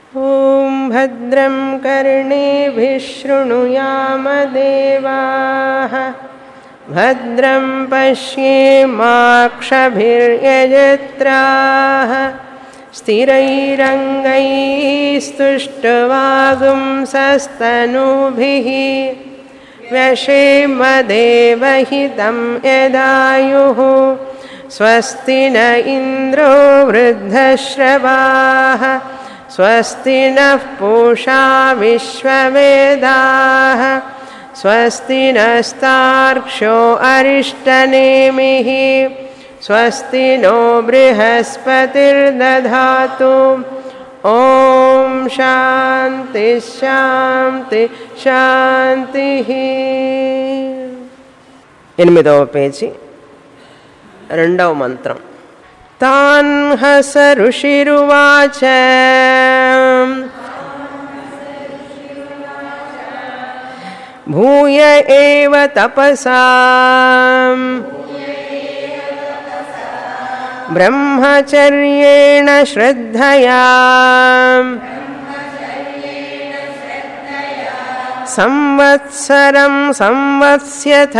ॐ भद्रं कर्णेभिः शृणुयामदेवाः भद्रं पश्येमाक्षभिर्यजत्राः स्थिरैरङ्गैस्तुष्टवागुंसस्तनूभिः व्यशेमदेवहितं यदायुः स्वस्ति न इन्द्रो वृद्धश्रवाः स्वस्ति नः पूषा विश्ववेदाः स्वस्ति नस्तार्क्ष्यो अरिष्टनेमिः स्वस्ति नो बृहस्पतिर्दधातु ॐ शान्ति శాంతి శాంతి ఎనిమిదవ పేజీ రెండవ మంత్రం తాన్ హస ఋషిరువాచ భూయ ఏవ తపసా బ్రహ్మచర్యేణ శ్రద్ధయా సంవత్సరం సంవత్స్యథ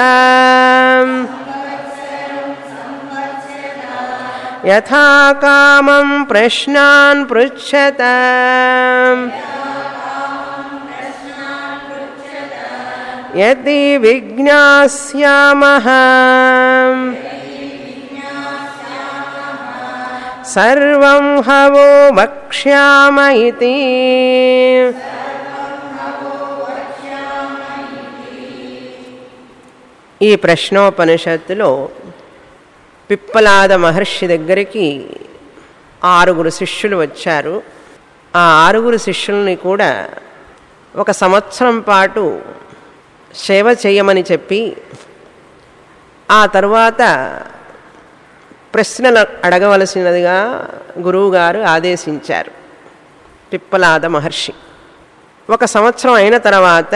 యథా కామం ప్రశ్నాన్ పృచ్చత యది విజ్ఞాస్యామః సర్వం హవో వక్ష్యామ ఇతి ఈ ప్రశ్నోపనిషత్తులో పిప్పలాద మహర్షి దగ్గరికి ఆరుగురు శిష్యులు వచ్చారు ఆ ఆరుగురు శిష్యుల్ని కూడా ఒక సంవత్సరం పాటు సేవ చేయమని చెప్పి ఆ తర్వాత ప్రశ్నలు అడగవలసినదిగా గురువుగారు ఆదేశించారు పిప్పలాద మహర్షి ఒక సంవత్సరం అయిన తర్వాత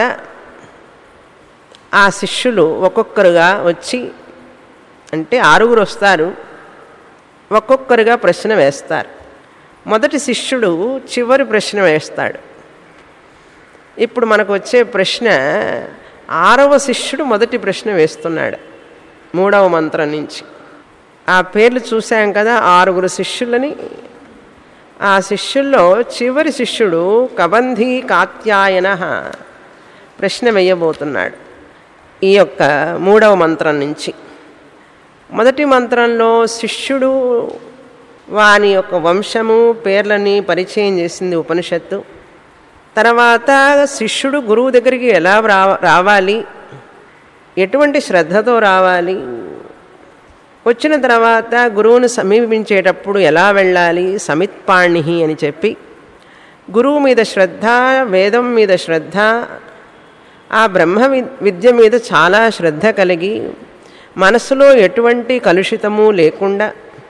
ఆ శిష్యులు ఒక్కొక్కరుగా వచ్చి అంటే ఆరుగురు వస్తారు ఒక్కొక్కరుగా ప్రశ్న వేస్తారు మొదటి శిష్యుడు చివరి ప్రశ్న వేస్తాడు ఇప్పుడు మనకు వచ్చే ప్రశ్న ఆరవ శిష్యుడు మొదటి ప్రశ్న వేస్తున్నాడు మూడవ మంత్రం నుంచి ఆ పేర్లు చూసాం కదా ఆరుగురు శిష్యులని ఆ శిష్యుల్లో చివరి శిష్యుడు కబంధి కాత్యాయన ప్రశ్న వేయబోతున్నాడు ఈ యొక్క మూడవ మంత్రం నుంచి మొదటి మంత్రంలో శిష్యుడు వాని యొక్క వంశము పేర్లని పరిచయం చేసింది ఉపనిషత్తు తర్వాత శిష్యుడు గురువు దగ్గరికి ఎలా రావాలి ఎటువంటి శ్రద్ధతో రావాలి వచ్చిన తర్వాత గురువును సమీపించేటప్పుడు ఎలా వెళ్ళాలి సమిత్పాణి అని చెప్పి గురువు మీద శ్రద్ధ వేదం మీద శ్రద్ధ ఆ బ్రహ్మ విద్య మీద చాలా శ్రద్ధ కలిగి మనసులో ఎటువంటి కలుషితము లేకుండా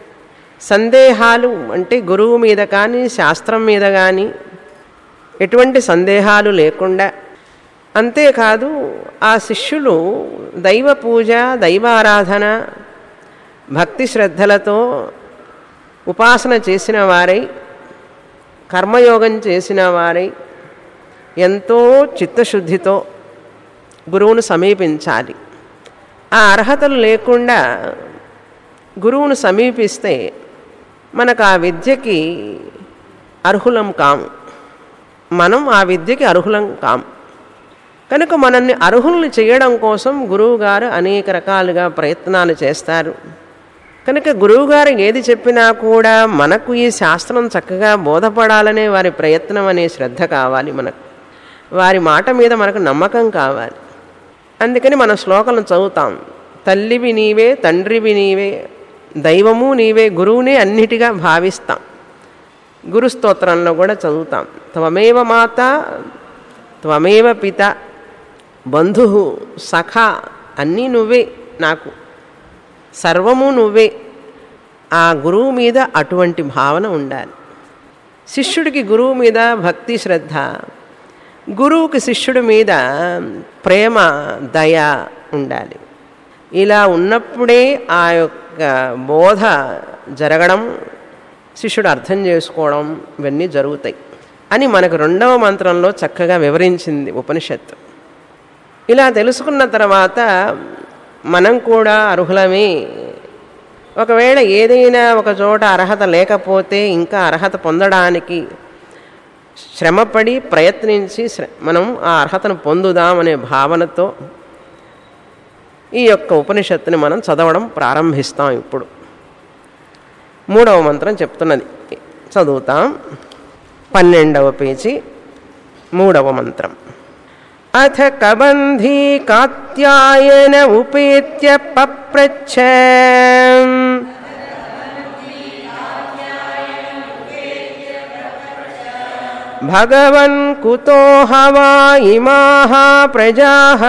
సందేహాలు అంటే గురువు మీద కానీ శాస్త్రం మీద కానీ ఎటువంటి సందేహాలు లేకుండా అంతేకాదు ఆ శిష్యులు దైవ పూజ దైవారాధన భక్తి శ్రద్ధలతో ఉపాసన చేసిన వారై కర్మయోగం చేసిన వారై ఎంతో చిత్తశుద్ధితో గురువును సమీపించాలి ఆ అర్హతలు లేకుండా గురువును సమీపిస్తే మనకు ఆ విద్యకి అర్హులం కాము మనం ఆ విద్యకి అర్హులం కాము కనుక మనల్ని అర్హుల్ని చేయడం కోసం గురువుగారు అనేక రకాలుగా ప్రయత్నాలు చేస్తారు కనుక గురువుగారు ఏది చెప్పినా కూడా మనకు ఈ శాస్త్రం చక్కగా బోధపడాలనే వారి ప్రయత్నం అనే శ్రద్ధ కావాలి మనకు వారి మాట మీద మనకు నమ్మకం కావాలి అందుకని మనం శ్లోకాలను చదువుతాం తల్లివి నీవే తండ్రివి నీవే దైవము నీవే గురువునే అన్నిటిగా భావిస్తాం గురు స్తోత్రంలో కూడా చదువుతాం త్వమేవ మాత త్వమేవ పిత బంధు సఖ అన్నీ నువ్వే నాకు సర్వము నువ్వే ఆ గురువు మీద అటువంటి భావన ఉండాలి శిష్యుడికి గురువు మీద భక్తి శ్రద్ధ గురువుకి శిష్యుడి మీద ప్రేమ దయ ఉండాలి ఇలా ఉన్నప్పుడే ఆ యొక్క బోధ జరగడం శిష్యుడు అర్థం చేసుకోవడం ఇవన్నీ జరుగుతాయి అని మనకు రెండవ మంత్రంలో చక్కగా వివరించింది ఉపనిషత్తు ఇలా తెలుసుకున్న తర్వాత మనం కూడా అర్హులమే ఒకవేళ ఏదైనా ఒక చోట అర్హత లేకపోతే ఇంకా అర్హత పొందడానికి శ్రమపడి ప్రయత్నించి శ్ర- మనం ఆ అర్హతను పొందుదామనే భావనతో ఈ యొక్క ఉపనిషత్తుని మనం చదవడం ప్రారంభిస్తాం ఇప్పుడు మూడవ మంత్రం చెప్తున్నది చదువుతాం పన్నెండవ పేజీ మూడవ మంత్రం అథ కబంధీ కాత్యాయన ఉపేత్య పప్రచ్ఛ భగవన్ కుతో హవా ఇమాః ప్రజాః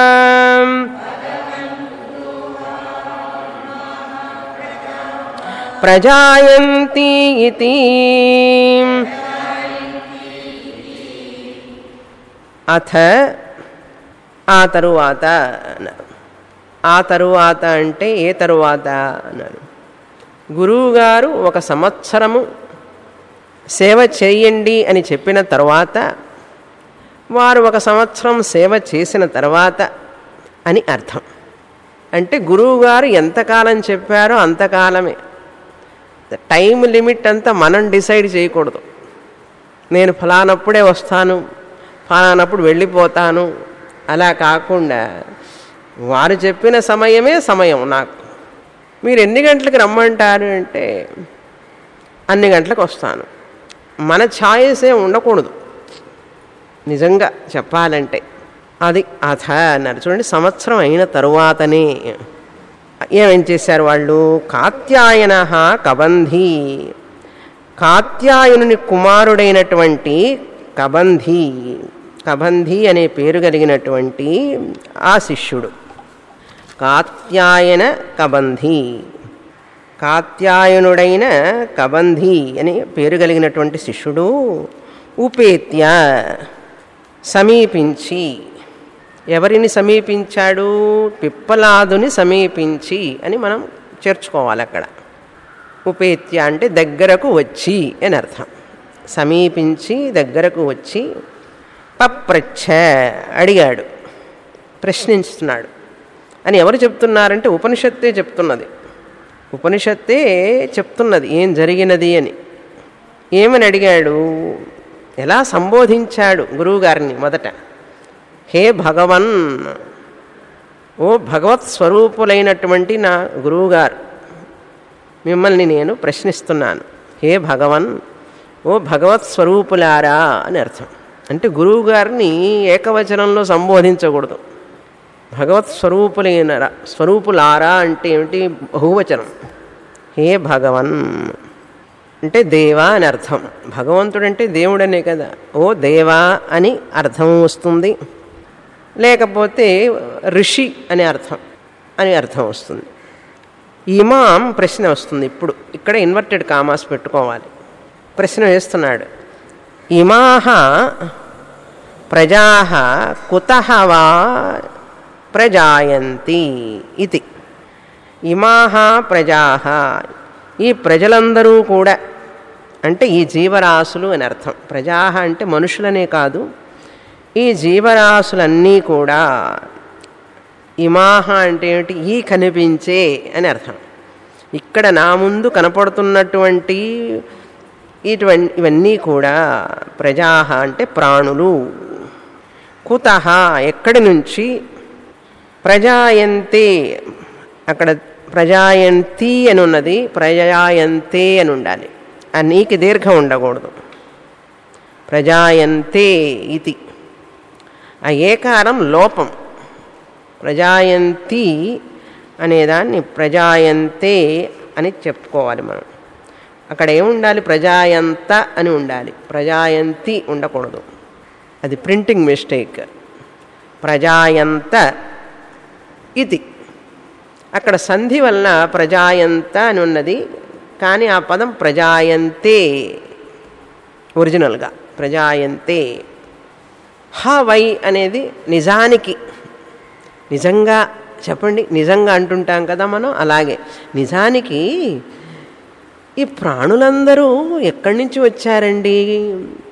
ప్రజాయంతి ఇతి అథ ఆ తరువాత అన్నారు ఆ తరువాత అంటే ఏ తరువాత అన్నారు గురువుగారు ఒక సంవత్సరము సేవ చేయండి అని చెప్పిన తర్వాత వారు ఒక సంవత్సరం సేవ చేసిన తర్వాత అని అర్థం అంటే గురువుగారు ఎంతకాలం చెప్పారో అంతకాలమే టైం లిమిట్ అంతా మనం డిసైడ్ చేయకూడదు నేను ఫలానప్పుడే వస్తాను ఫలానప్పుడు వెళ్ళిపోతాను అలా కాకుండా వారు చెప్పిన సమయమే సమయం నాకు మీరు ఎన్ని గంటలకు రమ్మంటారు అంటే అన్ని గంటలకు వస్తాను మన ఛాయిసే ఉండకూడదు నిజంగా చెప్పాలంటే అది అథ అన్నారు చూడండి సంవత్సరం అయిన తరువాతనే ఏమేం చేశారు వాళ్ళు కాత్యాయన కబంధి కాత్యాయనుని కుమారుడైనటువంటి కబంధి కబంధి అనే పేరు కలిగినటువంటి ఆ శిష్యుడు కాత్యాయన కబంధి కాత్యాయనుడైన కబంధి అని పేరు కలిగినటువంటి శిష్యుడు ఉపేత్య సమీపించి ఎవరిని సమీపించాడు పిప్పలాదుని సమీపించి అని మనం చేర్చుకోవాలి అక్కడ ఉపేత్య అంటే దగ్గరకు వచ్చి అని అర్థం సమీపించి దగ్గరకు వచ్చి పప్రచ్ఛ అడిగాడు ప్రశ్నిస్తున్నాడు అని ఎవరు చెప్తున్నారంటే ఉపనిషత్తే చెప్తున్నది ఉపనిషత్తే చెప్తున్నది ఏం జరిగినది అని ఏమని అడిగాడు ఎలా సంబోధించాడు గురువుగారిని మొదట హే భగవన్ ఓ భగవత్ స్వరూపులైనటువంటి నా గురువుగారు మిమ్మల్ని నేను ప్రశ్నిస్తున్నాను హే భగవన్ ఓ భగవత్ స్వరూపులారా అని అర్థం అంటే గురువుగారిని ఏకవచనంలో సంబోధించకూడదు భగవత్ స్వరూపులైన స్వరూపులారా అంటే ఏమిటి బహువచనం హే భగవన్ అంటే దేవా అని అర్థం భగవంతుడంటే దేవుడనే కదా ఓ దేవా అని అర్థం వస్తుంది లేకపోతే ఋషి అనే అర్థం అని అర్థం వస్తుంది ఇమాం ప్రశ్న వస్తుంది ఇప్పుడు ఇక్కడ ఇన్వర్టెడ్ కామాస్ పెట్టుకోవాలి ప్రశ్న వేస్తున్నాడు ఇమాహ ప్రజా కుత వా ప్రజాయంతి ఇది ఇమాహ ప్రజా ఈ ప్రజలందరూ కూడా అంటే ఈ జీవరాశులు అని అర్థం ప్రజా అంటే మనుషులనే కాదు ఈ జీవరాశులన్నీ కూడా ఇమాహ అంటే ఏమిటి ఈ కనిపించే అని అర్థం ఇక్కడ నా ముందు కనపడుతున్నటువంటి ఇటువంటి ఇవన్నీ కూడా ప్రజా అంటే ప్రాణులు కుత ఎక్కడి నుంచి ప్రజాయంతే అక్కడ ప్రజాయంతి అని ఉన్నది ప్రజాయంతే అని ఉండాలి ఆ నీకి దీర్ఘం ఉండకూడదు ప్రజాయంతే ఇది ఆ ఏకారం లోపం ప్రజాయంతి అనేదాన్ని ప్రజాయంతే అని చెప్పుకోవాలి మనం అక్కడ ఏముండాలి ప్రజాయంత అని ఉండాలి ప్రజాయంతి ఉండకూడదు అది ప్రింటింగ్ మిస్టేక్ ప్రజాయంత ఇది అక్కడ సంధి వలన ప్రజాయంత అని ఉన్నది కానీ ఆ పదం ప్రజాయంతే ఒరిజినల్గా ప్రజాయంతే హ వై అనేది నిజానికి నిజంగా చెప్పండి నిజంగా అంటుంటాం కదా మనం అలాగే నిజానికి ఈ ప్రాణులందరూ ఎక్కడి నుంచి వచ్చారండి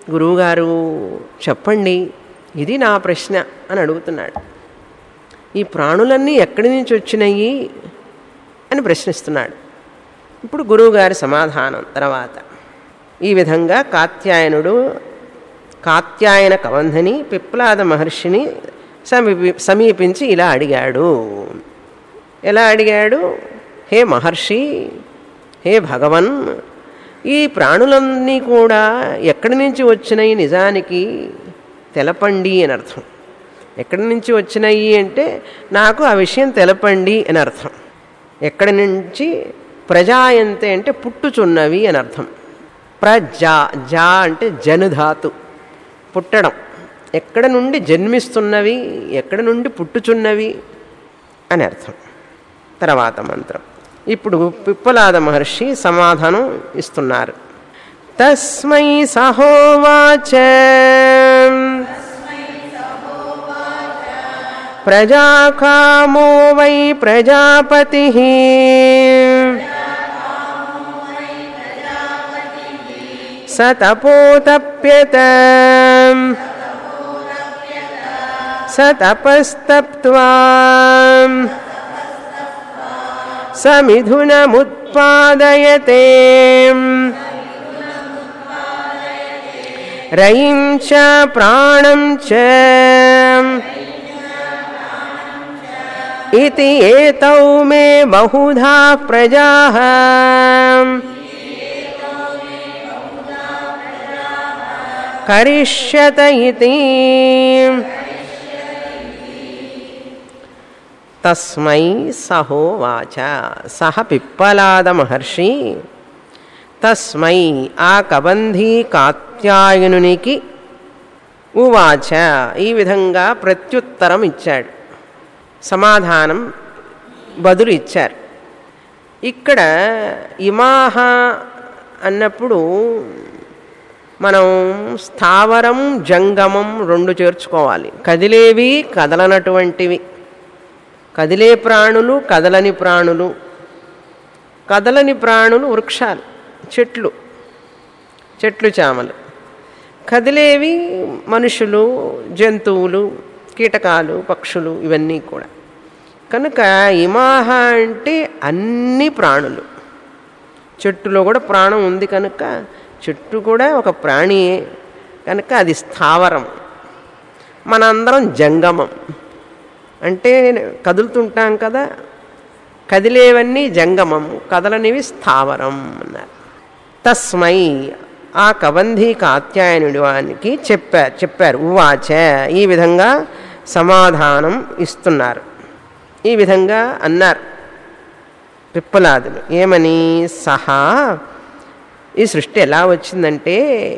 గురువుగారు చెప్పండి ఇది నా ప్రశ్న అని అడుగుతున్నాడు ఈ ప్రాణులన్నీ ఎక్కడి నుంచి వచ్చినాయి అని ప్రశ్నిస్తున్నాడు ఇప్పుడు గురువుగారి సమాధానం తర్వాత ఈ విధంగా కాత్యాయనుడు కాత్యాయన కవంధని పిప్లాద మహర్షిని సమీపి సమీపించి ఇలా అడిగాడు ఎలా అడిగాడు హే మహర్షి హే భగవన్ ఈ ప్రాణులన్నీ కూడా ఎక్కడి నుంచి వచ్చినాయి నిజానికి తెలపండి అని అర్థం ఎక్కడి నుంచి వచ్చినాయి అంటే నాకు ఆ విషయం తెలపండి అని అర్థం ఎక్కడి నుంచి ప్రజాయంతే అంటే పుట్టుచున్నవి అని అర్థం ప్రజా జా అంటే జనుధాతు పుట్టడం ఎక్కడ నుండి జన్మిస్తున్నవి ఎక్కడ నుండి పుట్టుచున్నవి అని అర్థం తర్వాత మంత్రం ఇప్పుడు పిప్పలాద మహర్షి సమాధానం ఇస్తున్నారు తస్మై సహోవాచ ప్రజాకామో వై ప్రజాపతి స తపోతప్యత స తపస్తప్త్వా సమిథునముత్పాదయతే రయిం చ ప్రాణం చ इति एतौ मे बहुधा प्रजाः करिष्यत इति తస్మై సహోవాచ సహ పిప్పలాద మహర్షి తస్మై ఆ కబంధీ కాత్యాయనునికి ఉవాచ ఈ విధంగా ప్రత్యుత్తరం ఇచ్చాడు సమాధానం బదులు ఇచ్చారు ఇక్కడ ఇమాహ అన్నప్పుడు మనం స్థావరం జంగమం రెండు చేర్చుకోవాలి కదిలేవి కదలనటువంటివి కదిలే ప్రాణులు కదలని ప్రాణులు కదలని ప్రాణులు వృక్షాలు చెట్లు చెట్లు చామలు కదిలేవి మనుషులు జంతువులు కీటకాలు పక్షులు ఇవన్నీ కూడా కనుక ఇమాహ అంటే అన్ని ప్రాణులు చెట్టులో కూడా ప్రాణం ఉంది కనుక చెట్టు కూడా ఒక ప్రాణియే కనుక అది స్థావరం మనందరం జంగమం అంటే కదులుతుంటాం కదా కదిలేవన్నీ జంగమం కదలనివి స్థావరం అన్నారు తస్మై ఆ కబంధీ కాత్యాయనుడి వానికి చెప్పారు చెప్పారు ఉవాచ ఈ విధంగా సమాధానం ఇస్తున్నారు ఈ విధంగా అన్నారు పిప్పలాదులు ఏమని సహా ఈ సృష్టి ఎలా వచ్చిందంటే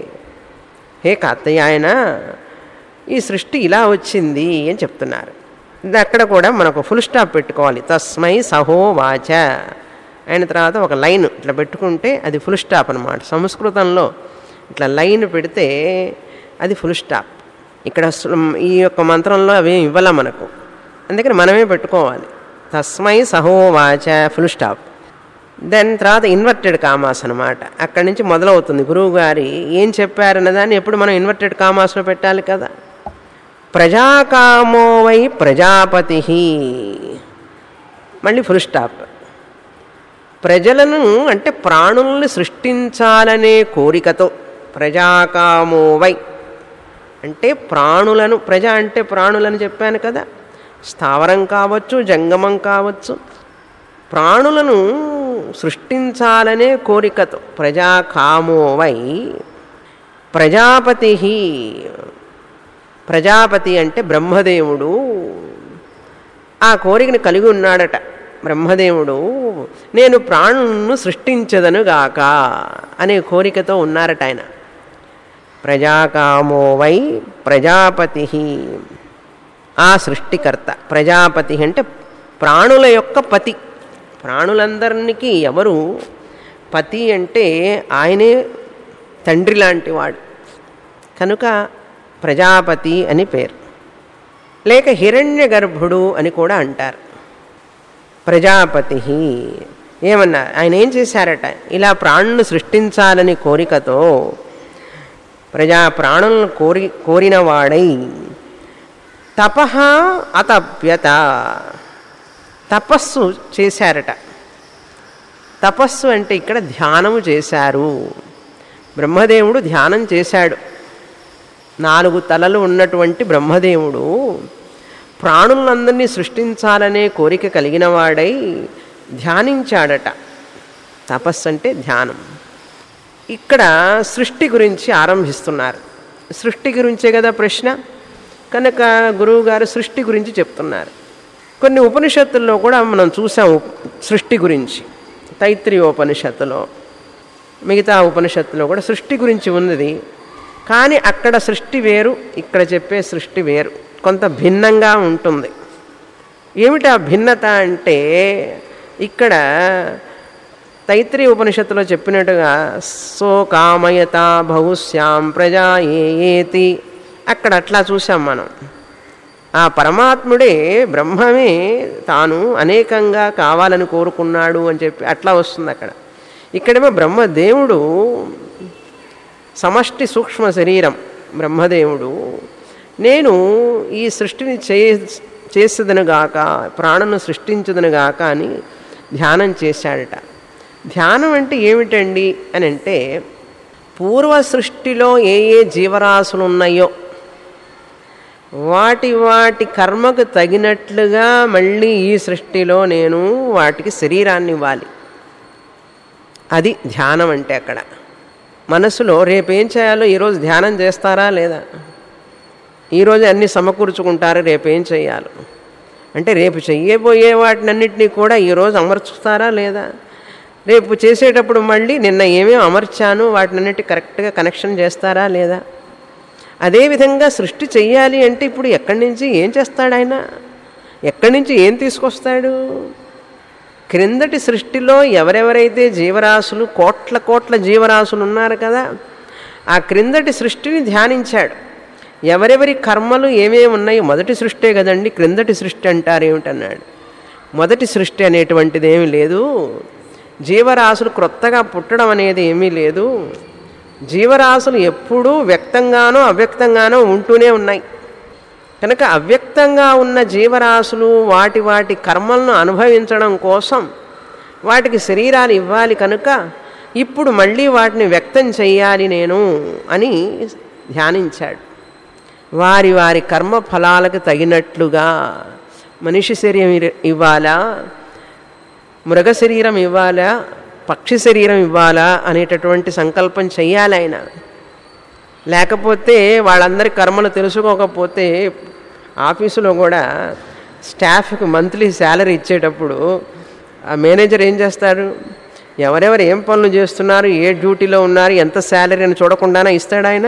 హే కాత్తయాయన ఈ సృష్టి ఇలా వచ్చింది అని చెప్తున్నారు ఇది అక్కడ కూడా మనకు ఫుల్ స్టాప్ పెట్టుకోవాలి తస్మై సహో వాచ అయిన తర్వాత ఒక లైన్ ఇట్లా పెట్టుకుంటే అది ఫుల్ స్టాప్ అనమాట సంస్కృతంలో ఇట్లా లైన్ పెడితే అది ఫుల్ స్టాప్ ఇక్కడ ఈ యొక్క మంత్రంలో అవి ఇవ్వాల మనకు అందుకని మనమే పెట్టుకోవాలి తస్మై సహో వాచ ఫుల్ స్టాప్ దెన్ తర్వాత ఇన్వర్టెడ్ కామాస్ అనమాట అక్కడి నుంచి మొదలవుతుంది గురువు గారి ఏం చెప్పారన్న దాన్ని ఎప్పుడు మనం ఇన్వర్టెడ్ కామాస్లో పెట్టాలి కదా ప్రజాకామో వై ప్రజాపతి మళ్ళీ ఫుల్ స్టాప్ ప్రజలను అంటే ప్రాణుల్ని సృష్టించాలనే కోరికతో ప్రజాకామో వై అంటే ప్రాణులను ప్రజ అంటే ప్రాణులని చెప్పాను కదా స్థావరం కావచ్చు జంగమం కావచ్చు ప్రాణులను సృష్టించాలనే కోరికతో ప్రజాకామో వై ప్రజాపతి ప్రజాపతి అంటే బ్రహ్మదేవుడు ఆ కోరికను కలిగి ఉన్నాడట బ్రహ్మదేవుడు నేను ప్రాణులను సృష్టించదనుగాక అనే కోరికతో ఉన్నారట ఆయన ప్రజాకామో వై ప్రజాపతి ఆ సృష్టికర్త ప్రజాపతి అంటే ప్రాణుల యొక్క పతి ప్రాణులందరికీ ఎవరు పతి అంటే ఆయనే తండ్రి లాంటి వాడు కనుక ప్రజాపతి అని పేరు లేక హిరణ్య గర్భుడు అని కూడా అంటారు ప్రజాపతి ఏమన్నారు ఆయన ఏం చేశారట ఇలా ప్రాణును సృష్టించాలని కోరికతో ప్రజా ప్రాణులను కోరి కోరినవాడై తపహ అతప్యత తపస్సు చేశారట తపస్సు అంటే ఇక్కడ ధ్యానము చేశారు బ్రహ్మదేవుడు ధ్యానం చేశాడు నాలుగు తలలు ఉన్నటువంటి బ్రహ్మదేవుడు ప్రాణులందరినీ సృష్టించాలనే కోరిక కలిగిన వాడై ధ్యానించాడట తపస్సు అంటే ధ్యానం ఇక్కడ సృష్టి గురించి ఆరంభిస్తున్నారు సృష్టి గురించే కదా ప్రశ్న కనుక గురువు గారు సృష్టి గురించి చెప్తున్నారు కొన్ని ఉపనిషత్తుల్లో కూడా మనం చూసాం సృష్టి గురించి తైత్రీయోపనిషత్తులో మిగతా ఉపనిషత్తులో కూడా సృష్టి గురించి ఉన్నది కానీ అక్కడ సృష్టి వేరు ఇక్కడ చెప్పే సృష్టి వేరు కొంత భిన్నంగా ఉంటుంది ఏమిటి ఆ భిన్నత అంటే ఇక్కడ తైత్రీ ఉపనిషత్తులో చెప్పినట్టుగా సో కామయత బహుశ్యాం ప్రజా ఏ ఏతి అక్కడ అట్లా చూసాం మనం ఆ పరమాత్ముడే బ్రహ్మమే తాను అనేకంగా కావాలని కోరుకున్నాడు అని చెప్పి అట్లా వస్తుంది అక్కడ ఇక్కడేమో బ్రహ్మదేవుడు సమష్టి సూక్ష్మ శరీరం బ్రహ్మదేవుడు నేను ఈ సృష్టిని చే చేసేదనుగాక ప్రాణను సృష్టించదనుగాక అని ధ్యానం చేశాడట ధ్యానం అంటే ఏమిటండి అని అంటే పూర్వ సృష్టిలో ఏ ఏ జీవరాశులు ఉన్నాయో వాటి వాటి కర్మకు తగినట్లుగా మళ్ళీ ఈ సృష్టిలో నేను వాటికి శరీరాన్ని ఇవ్వాలి అది ధ్యానం అంటే అక్కడ మనసులో రేపేం చేయాలో ఈరోజు ధ్యానం చేస్తారా లేదా ఈరోజు అన్నీ సమకూర్చుకుంటారు రేపేం చేయాలో అంటే రేపు చెయ్యబోయే వాటినన్నింటినీ కూడా ఈరోజు అమర్చుతారా లేదా రేపు చేసేటప్పుడు మళ్ళీ నిన్న ఏమేమి అమర్చాను వాటినన్నిటి కరెక్ట్గా కనెక్షన్ చేస్తారా లేదా అదేవిధంగా సృష్టి చెయ్యాలి అంటే ఇప్పుడు ఎక్కడి నుంచి ఏం చేస్తాడు ఆయన ఎక్కడి నుంచి ఏం తీసుకొస్తాడు క్రిందటి సృష్టిలో ఎవరెవరైతే జీవరాశులు కోట్ల కోట్ల జీవరాశులు ఉన్నారు కదా ఆ క్రిందటి సృష్టిని ధ్యానించాడు ఎవరెవరి కర్మలు ఏమేమి ఉన్నాయో మొదటి సృష్టే కదండి క్రిందటి సృష్టి అంటారు ఏమిటన్నాడు మొదటి సృష్టి అనేటువంటిది ఏమీ లేదు జీవరాశులు క్రొత్తగా పుట్టడం అనేది ఏమీ లేదు జీవరాశులు ఎప్పుడూ వ్యక్తంగానో అవ్యక్తంగానో ఉంటూనే ఉన్నాయి కనుక అవ్యక్తంగా ఉన్న జీవరాశులు వాటి వాటి కర్మలను అనుభవించడం కోసం వాటికి శరీరాలు ఇవ్వాలి కనుక ఇప్పుడు మళ్ళీ వాటిని వ్యక్తం చెయ్యాలి నేను అని ధ్యానించాడు వారి వారి కర్మ ఫలాలకు తగినట్లుగా మనిషి శరీరం ఇవ్వాలా మృగ శరీరం ఇవ్వాలా పక్షి శరీరం ఇవ్వాలా అనేటటువంటి సంకల్పం చెయ్యాలి ఆయన లేకపోతే వాళ్ళందరి కర్మలు తెలుసుకోకపోతే ఆఫీసులో కూడా స్టాఫ్కి మంత్లీ శాలరీ ఇచ్చేటప్పుడు ఆ మేనేజర్ ఏం చేస్తారు ఎవరెవరు ఏం పనులు చేస్తున్నారు ఏ డ్యూటీలో ఉన్నారు ఎంత శాలరీ అని చూడకుండానే ఇస్తాడు ఆయన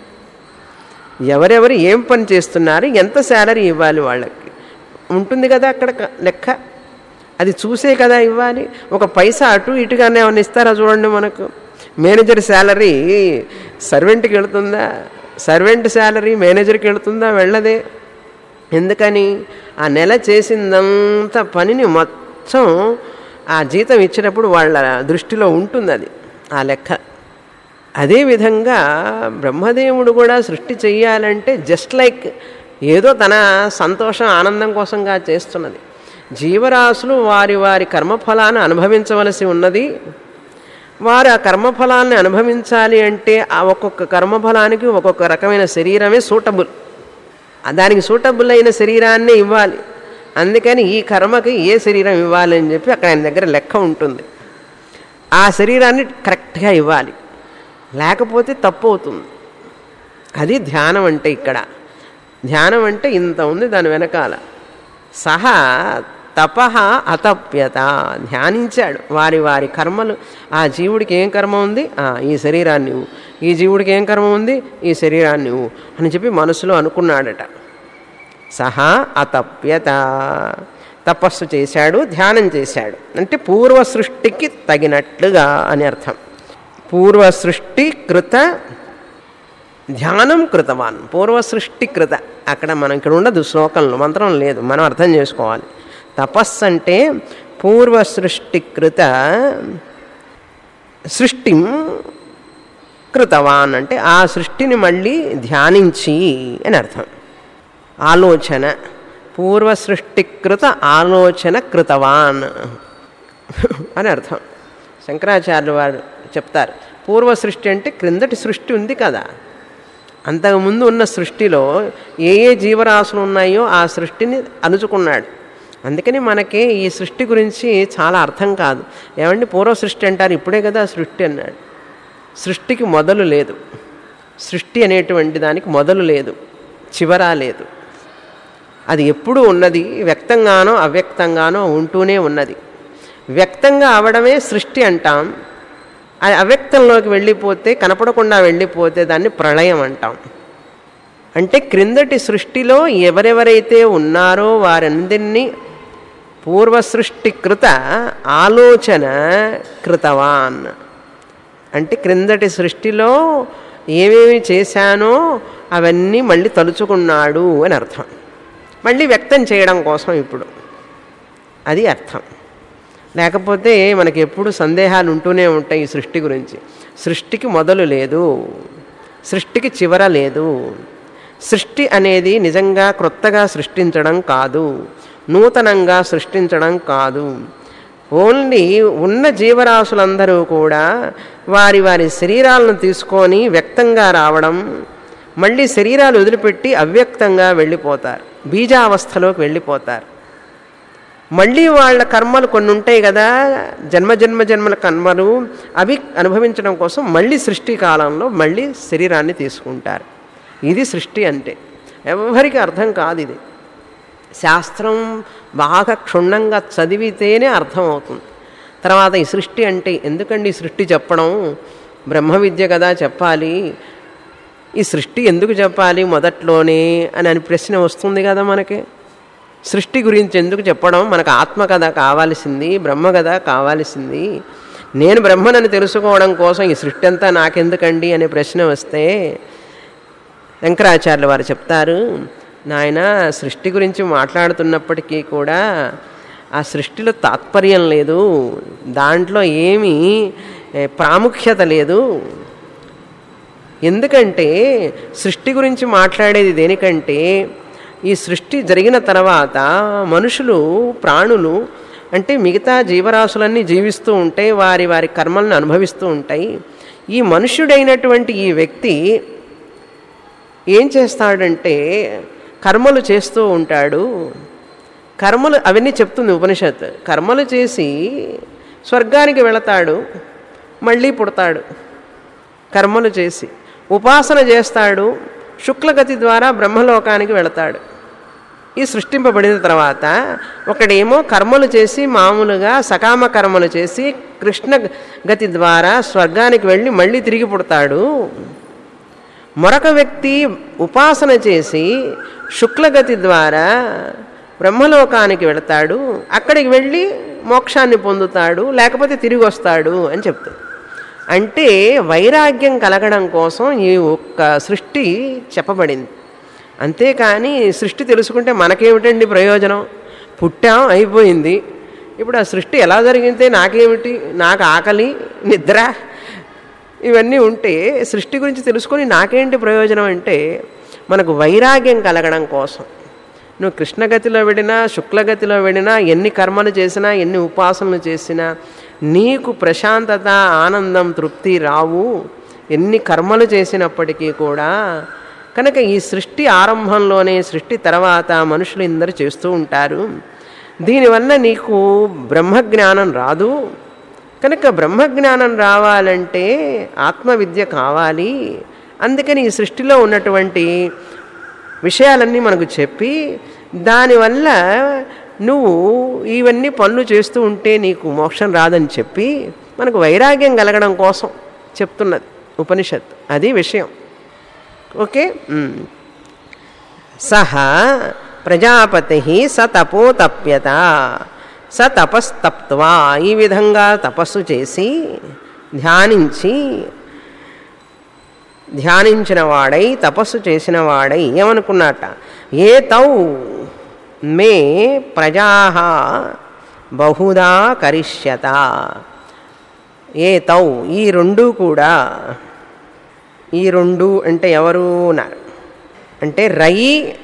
ఎవరెవరు ఏం పని చేస్తున్నారు ఎంత శాలరీ ఇవ్వాలి వాళ్ళకి ఉంటుంది కదా అక్కడ లెక్క అది చూసే కదా ఇవ్వాలి ఒక పైసా అటు ఇటుగానే ఏమైనా ఇస్తారా చూడండి మనకు మేనేజర్ శాలరీ సర్వెంట్కి వెళుతుందా సర్వెంట్ శాలరీ మేనేజర్కి వెళుతుందా వెళ్ళదే ఎందుకని ఆ నెల చేసిందంత పనిని మొత్తం ఆ జీతం ఇచ్చినప్పుడు వాళ్ళ దృష్టిలో ఉంటుంది అది ఆ లెక్క అదేవిధంగా బ్రహ్మదేవుడు కూడా సృష్టి చెయ్యాలంటే జస్ట్ లైక్ ఏదో తన సంతోషం ఆనందం కోసంగా చేస్తున్నది జీవరాశులు వారి వారి కర్మఫలాన్ని అనుభవించవలసి ఉన్నది వారు ఆ కర్మఫలాన్ని అనుభవించాలి అంటే ఆ ఒక్కొక్క కర్మఫలానికి ఒక్కొక్క రకమైన శరీరమే సూటబుల్ దానికి సూటబుల్ అయిన శరీరాన్ని ఇవ్వాలి అందుకని ఈ కర్మకి ఏ శరీరం ఇవ్వాలి అని చెప్పి అక్కడ ఆయన దగ్గర లెక్క ఉంటుంది ఆ శరీరాన్ని కరెక్ట్గా ఇవ్వాలి లేకపోతే తప్పు అవుతుంది అది ధ్యానం అంటే ఇక్కడ ధ్యానం అంటే ఇంత ఉంది దాని వెనకాల సహా తపహ అతప్యత ధ్యానించాడు వారి వారి కర్మలు ఆ జీవుడికి ఏం కర్మ ఉంది ఈ శరీరాన్ని ఇవ్వు ఈ జీవుడికి ఏం కర్మ ఉంది ఈ శరీరాన్ని ఇవ్వు అని చెప్పి మనసులో అనుకున్నాడట సహా అతప్యత తపస్సు చేశాడు ధ్యానం చేశాడు అంటే పూర్వ సృష్టికి తగినట్లుగా అని అర్థం పూర్వ సృష్టి కృత ధ్యానం కృతవాన్ పూర్వ సృష్టి కృత అక్కడ మనం ఇక్కడ ఉండదు శ్లోకంలో మంత్రం లేదు మనం అర్థం చేసుకోవాలి తపస్సు అంటే పూర్వ సృష్టి కృత సృష్టిం కృతవాన్ అంటే ఆ సృష్టిని మళ్ళీ ధ్యానించి అని అర్థం ఆలోచన పూర్వ సృష్టికృత ఆలోచన కృతవాన్ అని అర్థం శంకరాచార్యులు వారు చెప్తారు పూర్వ సృష్టి అంటే క్రిందటి సృష్టి ఉంది కదా అంతకుముందు ఉన్న సృష్టిలో ఏ ఏ జీవరాశులు ఉన్నాయో ఆ సృష్టిని అనుచుకున్నాడు అందుకని మనకి ఈ సృష్టి గురించి చాలా అర్థం కాదు ఏమండి పూర్వ సృష్టి అంటారు ఇప్పుడే కదా సృష్టి అన్నాడు సృష్టికి మొదలు లేదు సృష్టి అనేటువంటి దానికి మొదలు లేదు చివర లేదు అది ఎప్పుడూ ఉన్నది వ్యక్తంగానో అవ్యక్తంగానో ఉంటూనే ఉన్నది వ్యక్తంగా అవడమే సృష్టి అంటాం అది అవ్యక్తంలోకి వెళ్ళిపోతే కనపడకుండా వెళ్ళిపోతే దాన్ని ప్రళయం అంటాం అంటే క్రిందటి సృష్టిలో ఎవరెవరైతే ఉన్నారో వారందరినీ పూర్వ సృష్టికృత ఆలోచన కృతవాన్ అంటే క్రిందటి సృష్టిలో ఏమేమి చేశానో అవన్నీ మళ్ళీ తలుచుకున్నాడు అని అర్థం మళ్ళీ వ్యక్తం చేయడం కోసం ఇప్పుడు అది అర్థం లేకపోతే మనకి ఎప్పుడు సందేహాలు ఉంటూనే ఉంటాయి ఈ సృష్టి గురించి సృష్టికి మొదలు లేదు సృష్టికి చివర లేదు సృష్టి అనేది నిజంగా క్రొత్తగా సృష్టించడం కాదు నూతనంగా సృష్టించడం కాదు ఓన్లీ ఉన్న జీవరాశులందరూ కూడా వారి వారి శరీరాలను తీసుకొని వ్యక్తంగా రావడం మళ్ళీ శరీరాలు వదిలిపెట్టి అవ్యక్తంగా వెళ్ళిపోతారు బీజావస్థలోకి వెళ్ళిపోతారు మళ్ళీ వాళ్ళ కర్మలు కొన్ని ఉంటాయి కదా జన్మ జన్మ జన్మల కర్మలు అవి అనుభవించడం కోసం మళ్ళీ సృష్టి కాలంలో మళ్ళీ శరీరాన్ని తీసుకుంటారు ఇది సృష్టి అంటే ఎవరికి అర్థం కాదు ఇది శాస్త్రం బాగా క్షుణ్ణంగా చదివితేనే అర్థమవుతుంది తర్వాత ఈ సృష్టి అంటే ఎందుకండి ఈ సృష్టి చెప్పడం బ్రహ్మ విద్య కదా చెప్పాలి ఈ సృష్టి ఎందుకు చెప్పాలి మొదట్లోనే అని అని ప్రశ్న వస్తుంది కదా మనకి సృష్టి గురించి ఎందుకు చెప్పడం మనకు ఆత్మ కదా కావాల్సింది బ్రహ్మ కదా కావాల్సింది నేను బ్రహ్మనని తెలుసుకోవడం కోసం ఈ సృష్టి అంతా నాకెందుకండి అనే ప్రశ్న వస్తే శంకరాచార్యులు వారు చెప్తారు నాయన సృష్టి గురించి మాట్లాడుతున్నప్పటికీ కూడా ఆ సృష్టిలో తాత్పర్యం లేదు దాంట్లో ఏమీ ప్రాముఖ్యత లేదు ఎందుకంటే సృష్టి గురించి మాట్లాడేది దేనికంటే ఈ సృష్టి జరిగిన తర్వాత మనుషులు ప్రాణులు అంటే మిగతా జీవరాశులన్నీ జీవిస్తూ ఉంటాయి వారి వారి కర్మలను అనుభవిస్తూ ఉంటాయి ఈ మనుష్యుడైనటువంటి ఈ వ్యక్తి ఏం చేస్తాడంటే కర్మలు చేస్తూ ఉంటాడు కర్మలు అవన్నీ చెప్తుంది ఉపనిషత్ కర్మలు చేసి స్వర్గానికి వెళతాడు మళ్ళీ పుడతాడు కర్మలు చేసి ఉపాసన చేస్తాడు శుక్లగతి ద్వారా బ్రహ్మలోకానికి వెళతాడు ఈ సృష్టింపబడిన తర్వాత ఒకడేమో కర్మలు చేసి మామూలుగా సకామ కర్మలు చేసి కృష్ణ గతి ద్వారా స్వర్గానికి వెళ్ళి మళ్ళీ తిరిగి పుడతాడు మరొక వ్యక్తి ఉపాసన చేసి శుక్లగతి ద్వారా బ్రహ్మలోకానికి వెళతాడు అక్కడికి వెళ్ళి మోక్షాన్ని పొందుతాడు లేకపోతే తిరిగి వస్తాడు అని చెప్తాడు అంటే వైరాగ్యం కలగడం కోసం ఈ ఒక్క సృష్టి చెప్పబడింది అంతేకాని సృష్టి తెలుసుకుంటే మనకేమిటండి ప్రయోజనం పుట్టాం అయిపోయింది ఇప్పుడు ఆ సృష్టి ఎలా జరిగితే నాకేమిటి నాకు ఆకలి నిద్ర ఇవన్నీ ఉంటే సృష్టి గురించి తెలుసుకొని నాకేంటి ప్రయోజనం అంటే మనకు వైరాగ్యం కలగడం కోసం నువ్వు కృష్ణగతిలో వెళ్ళినా శుక్లగతిలో వెళ్ళినా ఎన్ని కర్మలు చేసినా ఎన్ని ఉపాసనలు చేసినా నీకు ప్రశాంతత ఆనందం తృప్తి రావు ఎన్ని కర్మలు చేసినప్పటికీ కూడా కనుక ఈ సృష్టి ఆరంభంలోనే సృష్టి తర్వాత మనుషులు ఇందరూ చేస్తూ ఉంటారు దీనివల్ల నీకు బ్రహ్మజ్ఞానం రాదు కనుక బ్రహ్మజ్ఞానం రావాలంటే ఆత్మవిద్య కావాలి అందుకని ఈ సృష్టిలో ఉన్నటువంటి విషయాలన్నీ మనకు చెప్పి దానివల్ల నువ్వు ఇవన్నీ పనులు చేస్తూ ఉంటే నీకు మోక్షం రాదని చెప్పి మనకు వైరాగ్యం కలగడం కోసం చెప్తున్నది ఉపనిషత్ అది విషయం ఓకే సహ ప్రజాపతి స తపోతప్యత స తపస్తప్త్వా ఈ విధంగా తపస్సు చేసి ధ్యానించి ధ్యానించిన వాడై తపస్సు చేసిన వాడై ఏమనుకున్నట ఏ తౌ మే ప్రజా బహుదా కరిష్యత ఏ తౌ ఈ రెండు కూడా ఈ రెండు అంటే ఎవరు అన్నారు అంటే రై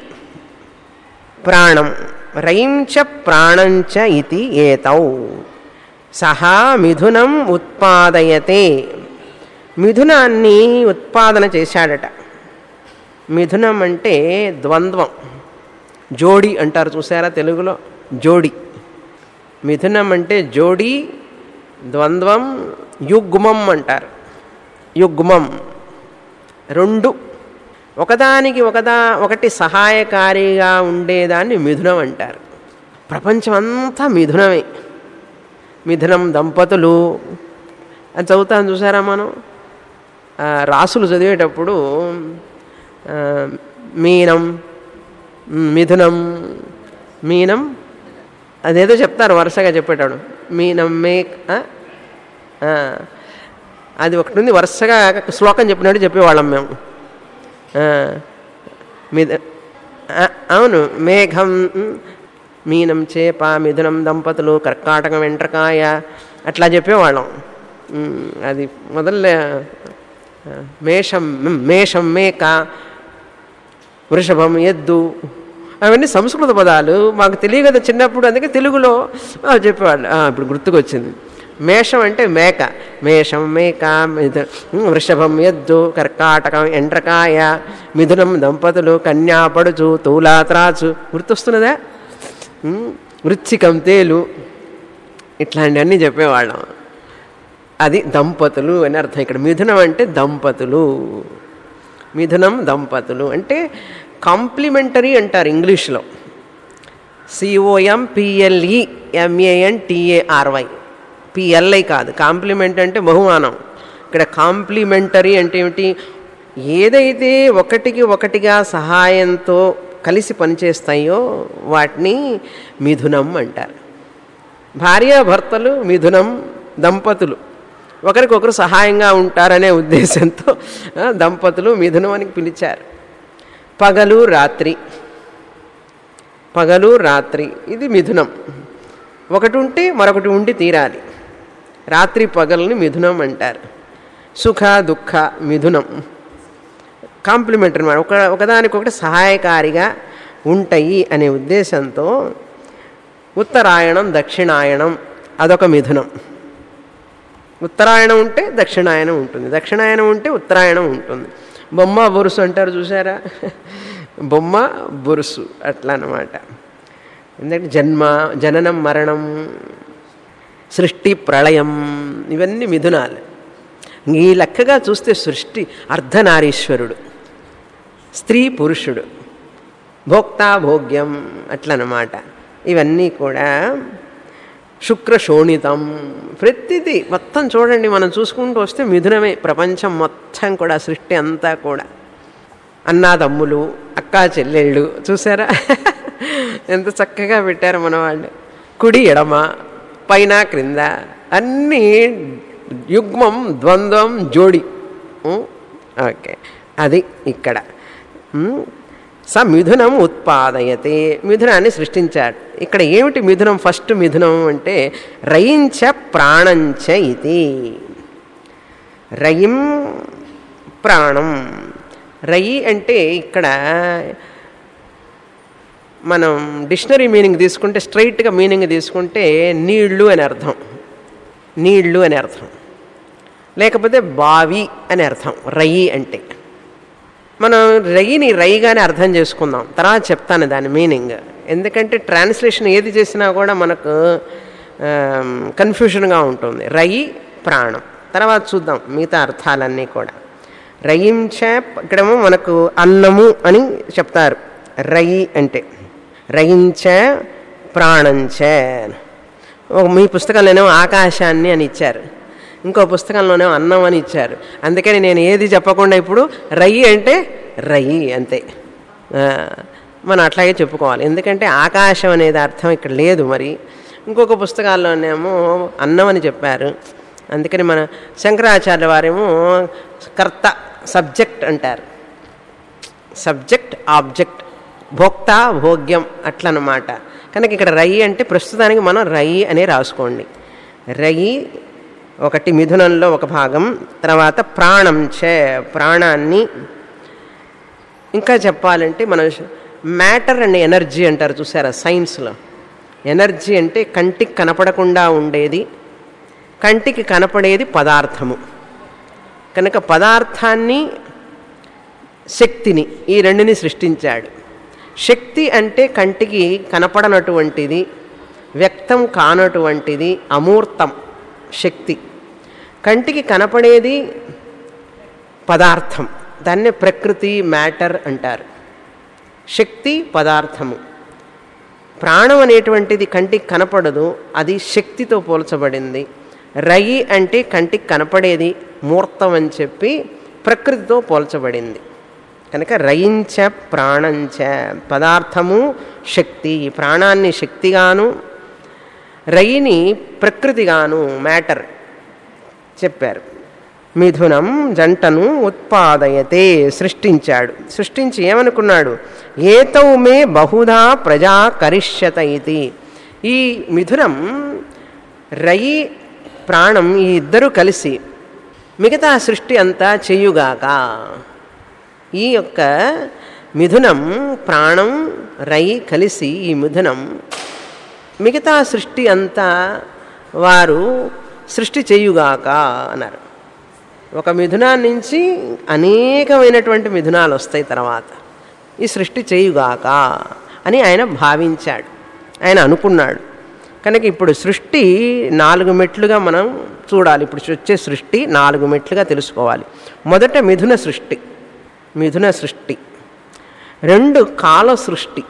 ప్రాణం రైంచ ప్రాణంచ ఇది ఏతౌ సహా మిథునం ఉత్పాదయతే మిథునాన్ని ఉత్పాదన చేశాడట మిథునం అంటే ద్వంద్వం జోడి అంటారు చూసారా తెలుగులో జోడి మిథునం అంటే జోడి ద్వంద్వం యుగ్మం అంటారు యుగ్మం రెండు ఒకదానికి ఒకదా ఒకటి సహాయకారిగా ఉండేదాన్ని మిథునం అంటారు ప్రపంచం అంతా మిథునమే మిథునం దంపతులు అది చదువుతాను చూసారా మనం ఆ, రాసులు చదివేటప్పుడు ఆ, మీనం మిథునం మీనం అదేదో చెప్తారు వరుసగా చెప్పేటాడు మీనం మే ఆ? ఆ. అది ఒకటి ఉంది వరుసగా శ్లోకం చెప్పినట్టు చెప్పేవాళ్ళం మేము ఆ. మిథ ఆ, అవును మేఘం ఉమ్, మీనం చేప మిథునం దంపతులు కర్కాటకం వెంట్రకాయ అట్లా చెప్పేవాళ్ళం ఉమ్, అది మొదలు మేషం మేషం మేక వృషభం ఎద్దు అవన్నీ సంస్కృత పదాలు మాకు తెలియదు కదా చిన్నప్పుడు అందుకే తెలుగులో ఆ, చెప్పేవాళ్ళు ఆ, ఇప్పుడు గుర్తుకొచ్చింది మేషం అంటే మేక మేషం మేక మిథు వృషభం ఎద్దు కర్కాటకం ఎండ్రకాయ మిథునం దంపతులు కన్యా పడుచు తూలా త్రాచు గుర్తొస్తున్నదా ఉమ్, వృచ్చికం తేలు ఇట్లాంటివన్నీ చెప్పేవాళ్ళం అది దంపతులు అని అర్థం ఇక్కడ మిథునం అంటే దంపతులు మిథునం దంపతులు అంటే కాంప్లిమెంటరీ అంటారు ఇంగ్లీష్లో C O M P L E M A N T A R Y P L I కాదు కాంప్లిమెంట్ అంటే బహుమానం ఇక్కడ కాంప్లిమెంటరీ అంటే ఏమిటి ఏదైతే ఒకటికి ఒకటిగా సహాయంతో కలిసి పనిచేస్తాయో వాటిని మిథునం అంటారు భార్యాభర్తలు మిథునం దంపతులు ఒకరికొకరు సహాయంగా ఉంటారనే ఉద్దేశంతో ఆ, దంపతులు మిథునం అని పిలిచారు పగలు రాత్రి పగలు రాత్రి ఇది మిథునం ఒకటి ఉంటే మరొకటి ఉండి తీరాలి రాత్రి పగల్ని మిథునం అంటారు సుఖ దుఃఖ మిథునం కాంప్లిమెంట్ అనమాట ఒక ఒకదానికొకటి సహాయకారిగా ఉంటాయి అనే ఉద్దేశంతో ఉత్తరాయణం దక్షిణాయనం అదొక మిథునం ఉత్తరాయణం ఉంటే దక్షిణాయనం ఉంటుంది దక్షిణాయనం ఉంటే ఉత్తరాయణం ఉంటుంది బొమ్మ బొరుసు అంటారు చూసారా బొమ్మ బొరుసు అట్లా అన్నమాట ఎందుకంటే జన్మ జననం మరణం సృష్టి ప్రళయం ఇవన్నీ మిథునాలు ఈ లెక్కగా చూస్తే సృష్టి అర్ధనారీశ్వరుడు స్త్రీ పురుషుడు భోక్తా భోగ్యం అట్లనమాట ఇవన్నీ కూడా శుక్ర శోణితం ప్రతిదీ మొత్తం చూడండి మనం చూసుకుంటూ వస్తే మిథునమే ప్రపంచం మొత్తం కూడా సృష్టి అంతా కూడా అన్నాదమ్ములు అక్కా చెల్లెళ్ళు చూసారా ఎంత చక్కగా పెట్టారు మన వాళ్ళు కుడి ఎడమ పైన క్రింద అన్నీ యుగ్మం ద్వంద్వం జోడి ఉం? ఓకే అది ఇక్కడ ఉం? స మిథునం ఉత్పాదయతే మిథునాన్ని సృష్టించాడు ఇక్కడ ఏమిటి మిథునం ఫస్ట్ మిథునం అంటే రయించ ప్రాణంచ ఇది రయిం ప్రాణం రయి అంటే ఇక్కడ మనం డిక్షనరీ మీనింగ్ తీసుకుంటే స్ట్రైట్గా మీనింగ్ తీసుకుంటే నీళ్ళు అని అర్థం నీళ్ళు అని అర్థం లేకపోతే బావి అని అర్థం రయి అంటే మనం రయిని రయిగానే అర్థం చేసుకుందాం తర్వాత చెప్తాను దాని మీనింగ్ ఎందుకంటే ట్రాన్స్లేషన్ ఏది చేసినా కూడా మనకు కన్ఫ్యూషన్గా ఉంటుంది రయి ప్రాణం తర్వాత చూద్దాం మిగతా అర్థాలన్నీ కూడా రయించ ఇక్కడేమో మనకు అన్నము అని చెప్తారు రయి అంటే రయించ ప్రాణంచ ఒక మీ పుస్తకంలోనేమో ఆకాశాన్ని అని ఇచ్చారు ఇంకో పుస్తకంలోనేమో అన్నం అని ఇచ్చారు అందుకని నేను ఏది చెప్పకుండా ఇప్పుడు రయ్యి అంటే రయ్యి అంతే ఆ, మనం అట్లాగే చెప్పుకోవాలి ఎందుకంటే ఆకాశం అనేది అర్థం ఇక్కడ లేదు మరి ఇంకొక పుస్తకాల్లోనేమో అన్నం అని చెప్పారు అందుకని మన శంకరాచార్య వారేమో కర్త సబ్జెక్ట్ అంటారు సబ్జెక్ట్ ఆబ్జెక్ట్ భోక్త భోగ్యం అట్లనమాట కనుక ఇక్కడ రయి అంటే ప్రస్తుతానికి మనం రయి అనే రాసుకోండి రయి ఒకటి మిథునంలో ఒక భాగం తర్వాత ప్రాణం చే ప్రాణాన్ని ఇంకా చెప్పాలంటే మన మ్యాటర్ అండ్ ఎనర్జీ అంటారు చూసారా సైన్స్లో ఎనర్జీ అంటే కంటికి కనపడకుండా ఉండేది కంటికి కనపడేది పదార్థము కనుక పదార్థాన్ని శక్తిని ఈ రెండుని సృష్టించాడు శక్తి అంటే కంటికి కనపడనటువంటిది వ్యక్తం కానటువంటిది అమూర్తం శక్తి కంటికి కనపడేది పదార్థం దాన్నే ప్రకృతి మ్యాటర్ అంటారు శక్తి పదార్థము ప్రాణం అనేటువంటిది కంటికి కనపడదు అది శక్తితో పోల్చబడింది రయి అంటే కంటికి కనపడేది మూర్తం అని చెప్పి ప్రకృతితో పోల్చబడింది కనుక రయించ ప్రాణంచ పదార్థము శక్తి ప్రాణాన్ని శక్తిగాను రయిని ప్రకృతిగాను మ్యాటర్ చెప్పారు మిథునం జంటను ఉత్పాదయతే సృష్టించాడు సృష్టించి ఏమనుకున్నాడు ఏతౌ మే బహుధా ప్రజా కరిష్యత ఇది ఈ మిథునం రయి ప్రాణం ఈ ఇద్దరు కలిసి మిగతా సృష్టి అంతా చెయ్యుగాక ఈ యొక్క మిథునం ప్రాణం రై కలిసి ఈ మిథునం మిగతా సృష్టి అంతా వారు సృష్టి చెయ్యుగాక అన్నారు ఒక మిథునాన్ని నుంచి అనేకమైనటువంటి మిథునాలు వస్తాయి తర్వాత ఈ సృష్టి చేయుగాక అని ఆయన భావించాడు ఆయన అనుకున్నాడు కనుక ఇప్పుడు సృష్టి నాలుగు మెట్లుగా మనం చూడాలి ఇప్పుడు వచ్చే సృష్టి నాలుగు మెట్లుగా తెలుసుకోవాలి మొదట మిథున సృష్టి మిథున సృష్టి రెండు కాల సృష్టి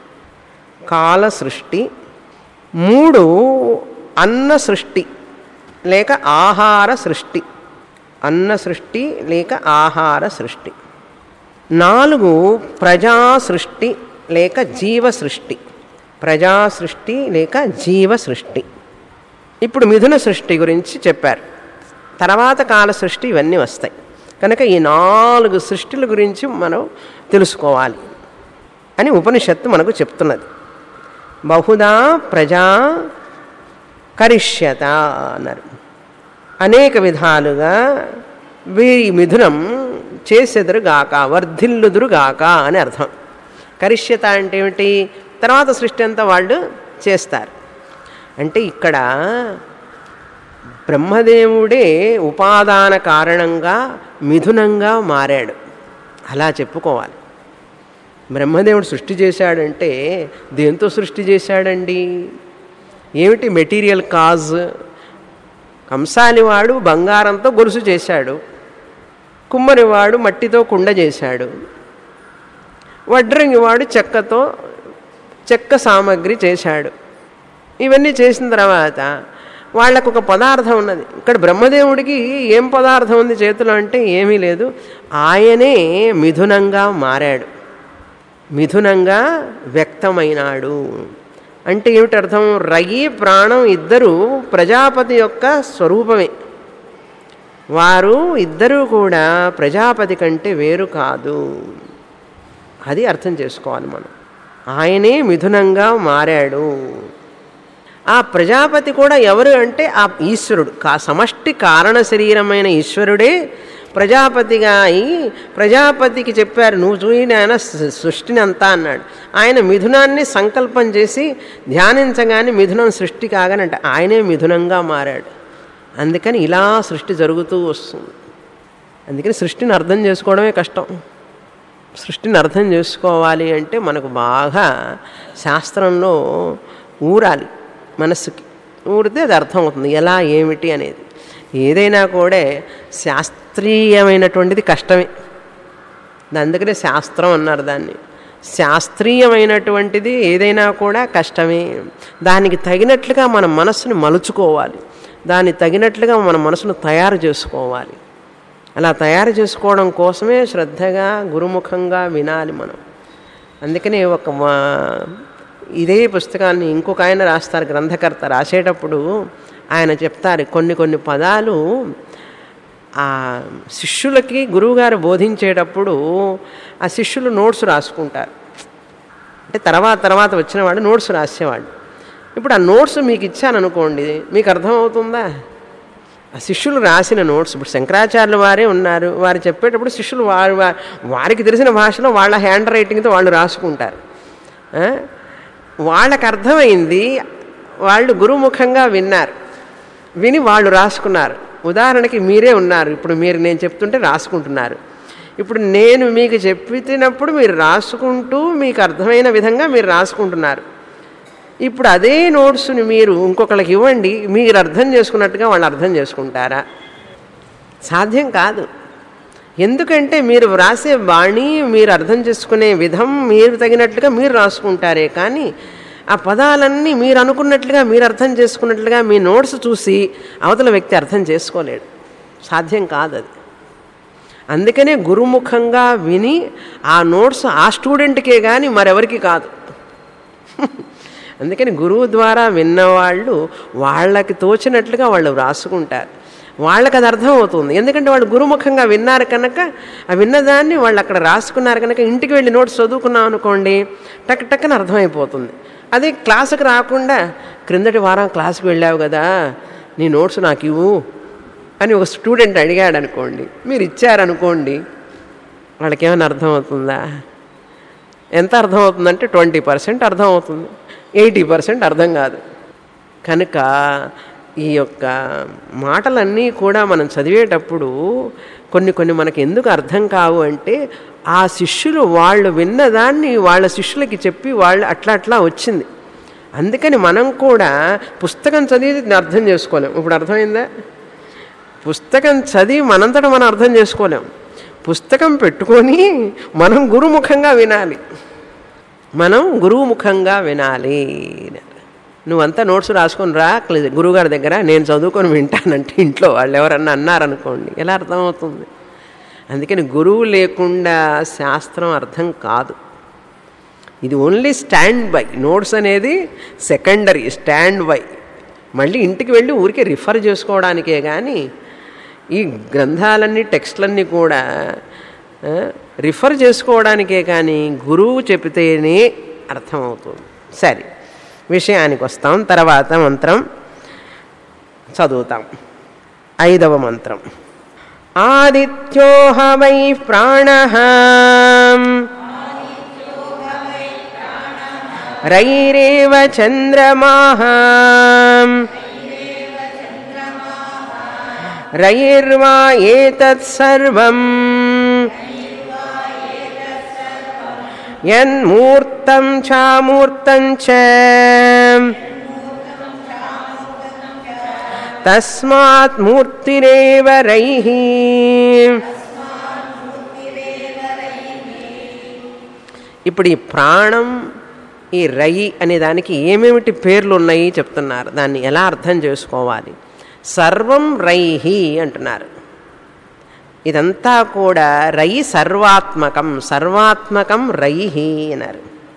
కాల సృష్టి మూడు అన్న సృష్టి లేక ఆహార సృష్టి అన్న సృష్టి లేక ఆహార సృష్టి నాలుగు ప్రజా సృష్టి లేక జీవ సృష్టి ప్రజా సృష్టి లేక జీవ సృష్టి ఇప్పుడు మిథున సృష్టి గురించి చెప్పారు తర్వాత కాల సృష్టి ఇవన్నీ వస్తాయి కనుక ఈ నాలుగు సృష్టిల గురించి మనం తెలుసుకోవాలి అని ఉపనిషత్తు మనకు చెప్తున్నది బహుదా ప్రజా కరిష్యత అన్నారు అనేక విధాలుగా వీరి మిథునం చేసెదురుగాక వర్ధిల్లుదురుగాక అని అర్థం కరిష్యత అంటే ఏమిటి తర్వాత సృష్టి అంతా వాళ్ళు చేస్తారు అంటే ఇక్కడ బ్రహ్మదేవుడే ఉపాదాన కారణంగా మిథునంగా మారాడు అలా చెప్పుకోవాలి బ్రహ్మదేవుడు సృష్టి చేశాడంటే దేంతో సృష్టి చేశాడండి ఏమిటి మెటీరియల్ కాజ్ కంసాలివాడు బంగారంతో గొలుసు చేశాడు కుమ్మరివాడు మట్టితో కుండ చేశాడు వడ్రంగివాడు చెక్కతో చెక్క సామాగ్రి చేశాడు ఇవన్నీ చేసిన తర్వాత వాళ్ళకు ఒక పదార్థం ఉన్నది ఇక్కడ బ్రహ్మదేవుడికి ఏం పదార్థం ఉంది చేతిలో అంటే ఏమీ లేదు ఆయనే మిథునంగా మారాడు మిథునంగా వ్యక్తమైనాడు అంటే ఏమిటి అర్థం రయి ప్రాణం ఇద్దరు ప్రజాపతి యొక్క స్వరూపమే వారు ఇద్దరూ కూడా ప్రజాపతి కంటే వేరు కాదు అది అర్థం చేసుకోవాలి మనం ఆయనే మిథునంగా మారాడు ఆ ప్రజాపతి కూడా ఎవరు అంటే ఆ ఈశ్వరుడు కా సమష్టి కారణ శరీరమైన ఈశ్వరుడే ప్రజాపతిగా అయి ప్రజాపతికి చెప్పారు నువ్వు చూయిన సృష్టిని అంతా అన్నాడు ఆయన మిథునాన్ని సంకల్పం చేసి ధ్యానించగానే మిథునం సృష్టి కాగానంట ఆయనే మిథునంగా మారాడు అందుకని ఇలా సృష్టి జరుగుతూ వస్తుంది అందుకని సృష్టిని అర్థం చేసుకోవడమే కష్టం సృష్టిని అర్థం చేసుకోవాలి అంటే మనకు బాగా శాస్త్రంలో ఊరాలి మనస్సుకి ఊరితే అది అర్థమవుతుంది ఎలా ఏమిటి అనేది ఏదైనా కూడా శాస్త్రీయమైనటువంటిది కష్టమే అందుకనే శాస్త్రం అన్నారు దాన్ని శాస్త్రీయమైనటువంటిది ఏదైనా కూడా కష్టమే దానికి తగినట్లుగా మన మనస్సుని మలుచుకోవాలి దానికి తగినట్లుగా మన మనసును తయారు చేసుకోవాలి అలా తయారు చేసుకోవడం కోసమే శ్రద్ధగా గురుముఖంగా వినాలి మనం అందుకనే ఒక ఇదే పుస్తకాన్ని ఇంకొక ఆయన రాస్తారు గ్రంథకర్త రాసేటప్పుడు ఆయన చెప్తారు కొన్ని కొన్ని పదాలు ఆ శిష్యులకి గురువుగారు బోధించేటప్పుడు ఆ శిష్యులు నోట్స్ రాసుకుంటారు అంటే తర్వాత తర్వాత వచ్చినవాడు నోట్స్ రాసేవాడు ఇప్పుడు ఆ నోట్స్ మీకు ఇచ్చాననుకోండి మీకు అర్థమవుతుందా ఆ శిష్యులు రాసిన నోట్స్ ఇప్పుడు శంకరాచార్యులు వారే ఉన్నారు వారు చెప్పేటప్పుడు శిష్యులు వారు వా- వారికి తెలిసిన భాషలో వాళ్ళ హ్యాండ్ రైటింగ్తో వాళ్ళు రాసుకుంటారు ఆ? వాళ్ళకి అర్థమైంది వాళ్ళు గురుముఖంగా విన్నారు విని వాళ్ళు రాసుకున్నారు ఉదాహరణకి మీరే ఉన్నారు ఇప్పుడు మీరు నేను చెప్తుంటే రాసుకుంటున్నారు ఇప్పుడు నేను మీకు చెప్పినప్పుడు మీరు రాసుకుంటూ మీకు అర్థమైన విధంగా మీరు రాసుకుంటున్నారు ఇప్పుడు అదే నోట్స్ని మీరు ఇంకొకరికి ఇవ్వండి మీరు అర్థం చేసుకున్నట్టుగా వాళ్ళు అర్థం చేసుకుంటారా సాధ్యం కాదు ఎందుకంటే మీరు వ్రాసే వాణి మీరు అర్థం చేసుకునే విధం మీరు తగినట్లుగా మీరు రాసుకుంటారే కానీ ఆ పదాలన్నీ మీరు అనుకున్నట్లుగా మీరు అర్థం చేసుకున్నట్లుగా మీ నోట్స్ చూసి అవతల వ్యక్తి అర్థం చేసుకోలేడు సాధ్యం కాదు అది అందుకనే గురుముఖంగా విని ఆ నోట్స్ ఆ స్టూడెంట్కే కానీ మరెవరికి కాదు అందుకని గురువు ద్వారా విన్నవాళ్ళు వాళ్ళకి తోచినట్లుగా వాళ్ళు వ్రాసుకుంటారు వాళ్ళకి అది అర్థం అవుతుంది ఎందుకంటే వాళ్ళు గురుముఖంగా విన్నారు కనుక ఆ విన్నదాన్ని వాళ్ళు అక్కడ రాసుకున్నారు కనుక ఇంటికి వెళ్ళి నోట్స్ చదువుకున్నాం అనుకోండి టక్ టక్కన అర్థమైపోతుంది అదే క్లాసుకు రాకుండా క్రిందటి వారం క్లాసుకు వెళ్ళావు కదా నీ నోట్స్ నాకు ఇవ్వు అని ఒక స్టూడెంట్ అడిగాడు అనుకోండి మీరు ఇచ్చారనుకోండి వాళ్ళకి ఏమైనా అర్థమవుతుందా ఎంత అర్థమవుతుందంటే ట్వంటీ పర్సెంట్ అర్థమవుతుంది ఎయిటీ పర్సెంట్ అర్థం కాదు కనుక ఈ యొక్క మాటలన్నీ కూడా మనం చదివేటప్పుడు కొన్ని కొన్ని మనకి ఎందుకు అర్థం కావు అంటే ఆ శిష్యులు వాళ్ళు విన్నదాన్ని వాళ్ళ శిష్యులకి చెప్పి వాళ్ళు అట్లా అట్లా వచ్చింది అందుకని మనం కూడా పుస్తకం చదివి దీన్ని అర్థం చేసుకోలేం ఇప్పుడు అర్థమైందా పుస్తకం చదివి మనంతట మనం అర్థం చేసుకోలేం పుస్తకం పెట్టుకొని మనం గురుముఖంగా వినాలి మనం గురువు ముఖంగా వినాలి నువ్వంతా నోట్స్ రాసుకొని రా గురువుగారి దగ్గర నేను చదువుకొని వింటానంటే ఇంట్లో వాళ్ళు ఎవరన్నా అన్నారనుకోండి ఎలా అర్థమవుతుంది అందుకని గురువు లేకుండా శాస్త్రం అర్థం కాదు ఇది ఓన్లీ స్టాండ్ బై నోట్స్ అనేది సెకండరీ స్టాండ్ బై మళ్ళీ ఇంటికి వెళ్ళి ఊరికే రిఫర్ చేసుకోవడానికే కానీ ఈ గ్రంథాలన్నీ టెక్స్ట్లన్నీ కూడా ఆ, రిఫర్ చేసుకోవడానికే కానీ గురువు చెబితేనే అర్థమవుతుంది సరే విషయానికి వస్తాం తర్వాత మంత్రం చదువుతాం ఐదవ మంత్రం ఆదిత్యోహ వై ప్రాణ రైరేవ చంద్రమాహ రయిర్వా ఏతత్సర్వం యన్మూర్తం చామూర్తం చ తస్మాత్ మూర్తిరేవ రైః ఇప్పుడు ఈ ప్రాణం ఈ రై అనే దానికి ఏమేమిటి పేర్లు ఉన్నాయి చెప్తున్నారు దాన్ని ఎలా అర్థం చేసుకోవాలి సర్వం రైహి అంటున్నారు ఇదంతా కూడా రై సర్వాత్మకం సర్వాత్మకం రైహి అన్నారు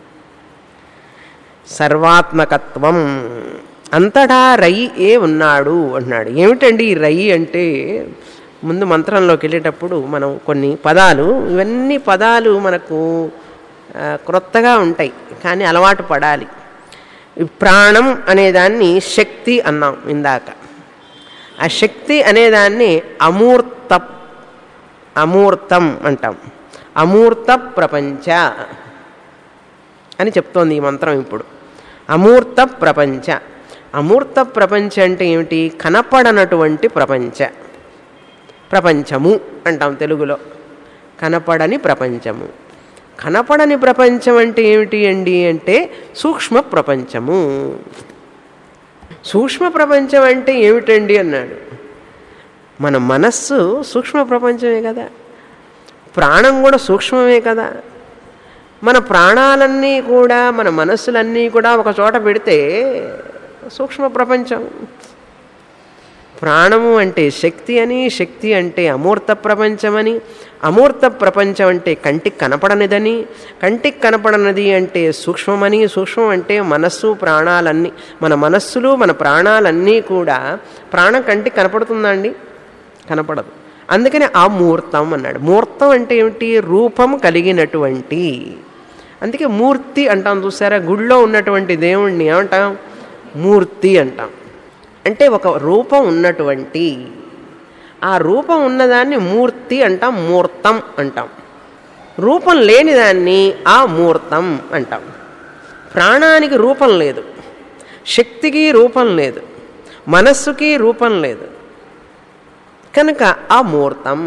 సర్వాత్మకత్వం అంతటా రై ఏ ఉన్నాడు అన్నాడు ఏమిటండి ఈ రై అంటే ముందు మంత్రంలోకి వెళ్ళేటప్పుడు మనం కొన్ని పదాలు ఇవన్నీ పదాలు మనకు ఆ, క్రొత్తగా ఉంటాయి కానీ అలవాటు పడాలి ఈ ప్రాణం అనేదాన్ని శక్తి అన్నాం ఇందాక ఆ శక్తి అనేదాన్ని అమూర్త అమూర్తం అంటాం అమూర్త ప్రపంచ అని చెప్తోంది ఈ మంత్రం ఇప్పుడు అమూర్త ప్రపంచ అమూర్త ప్రపంచ అంటే ఏమిటి కనపడనటువంటి ప్రపంచ ప్రపంచము అంటాం తెలుగులో కనపడని ప్రపంచము కనపడని ప్రపంచం అంటే ఏమిటి అండి అంటే సూక్ష్మ ప్రపంచము సూక్ష్మ ప్రపంచం అంటే ఏమిటండి అన్నాడు మన మనస్సు సూక్ష్మ ప్రపంచమే కదా ప్రాణం కూడా సూక్ష్మమే కదా మన ప్రాణాలన్నీ కూడా మన మనస్సులన్నీ కూడా ఒక చోట పెడితే సూక్ష్మ ప్రపంచం ప్రాణము అంటే శక్తి అని శక్తి అంటే అమూర్త ప్రపంచమని అమూర్త ప్రపంచం అంటే కంటికి కనపడనిదని కంటికి కనపడనిది అంటే సూక్ష్మమని సూక్ష్మం అంటే మనస్సు ప్రాణాలన్నీ మన మనస్సులు మన ప్రాణాలన్నీ కూడా ప్రాణం కంటికి కనపడుతుందా అండి కనపడదు అందుకని ఆ మూర్తం అన్నాడు మూర్తం అంటే ఏమిటి రూపం కలిగినటువంటి అందుకే మూర్తి అంటాం చూసారా గుళ్ళో ఉన్నటువంటి దేవుణ్ణి ఏమంటాం మూర్తి అంటాం అంటే ఒక రూపం ఉన్నటువంటి ఆ రూపం ఉన్నదాన్ని మూర్తి అంటాం మూర్తం అంటాం రూపం లేని దాన్ని ఆ మూర్తం అంటాం ప్రాణానికి రూపం లేదు శక్తికి రూపం లేదు మనస్సుకి రూపం లేదు కనుక అమూర్తం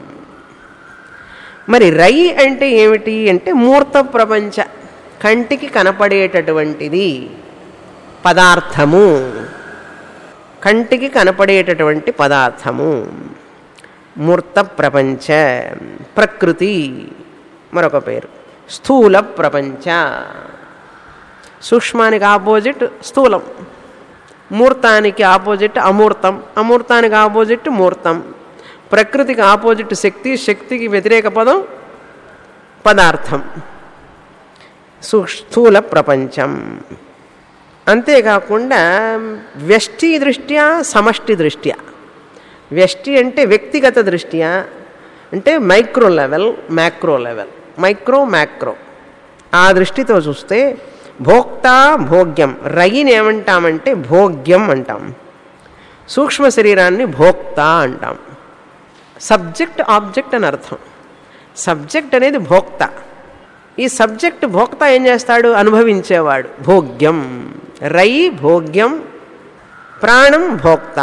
మరి రై అంటే ఏమిటి అంటే మూర్త ప్రపంచ కంటికి కనపడేటటువంటిది పదార్థము కంటికి కనపడేటటువంటి పదార్థము మూర్త ప్రపంచ ప్రకృతి మరొక పేరు స్థూల ప్రపంచ సూక్ష్మానికి ఆపోజిట్ స్థూలం మూర్తానికి ఆపోజిట్ అమూర్తం అమూర్తానికి ఆపోజిట్ మూర్తం ప్రకృతికి ఆపోజిట్ శక్తి శక్తికి వ్యతిరేక పదం పదార్థం సు- స్థూల ప్రపంచం అంతేకాకుండా వ్యష్టి దృష్ట్యా సమష్టి దృష్ట్యా వ్యష్టి అంటే వ్యక్తిగత దృష్ట్యా అంటే micro level macro level micro macro ఆ దృష్టితో చూస్తే భోక్త భోగ్యం రయిని ఏమంటామంటే భోగ్యం అంటాం సూక్ష్మ శరీరాన్ని భోక్త అంటాం సబ్జెక్ట్ ఆబ్జెక్ట్ అని అర్థం సబ్జెక్ట్ అనేది భోక్త ఈ సబ్జెక్ట్ భోక్త ఏం చేస్తాడు అనుభవించేవాడు భోగ్యం రై భోగ్యం ప్రాణం భోక్త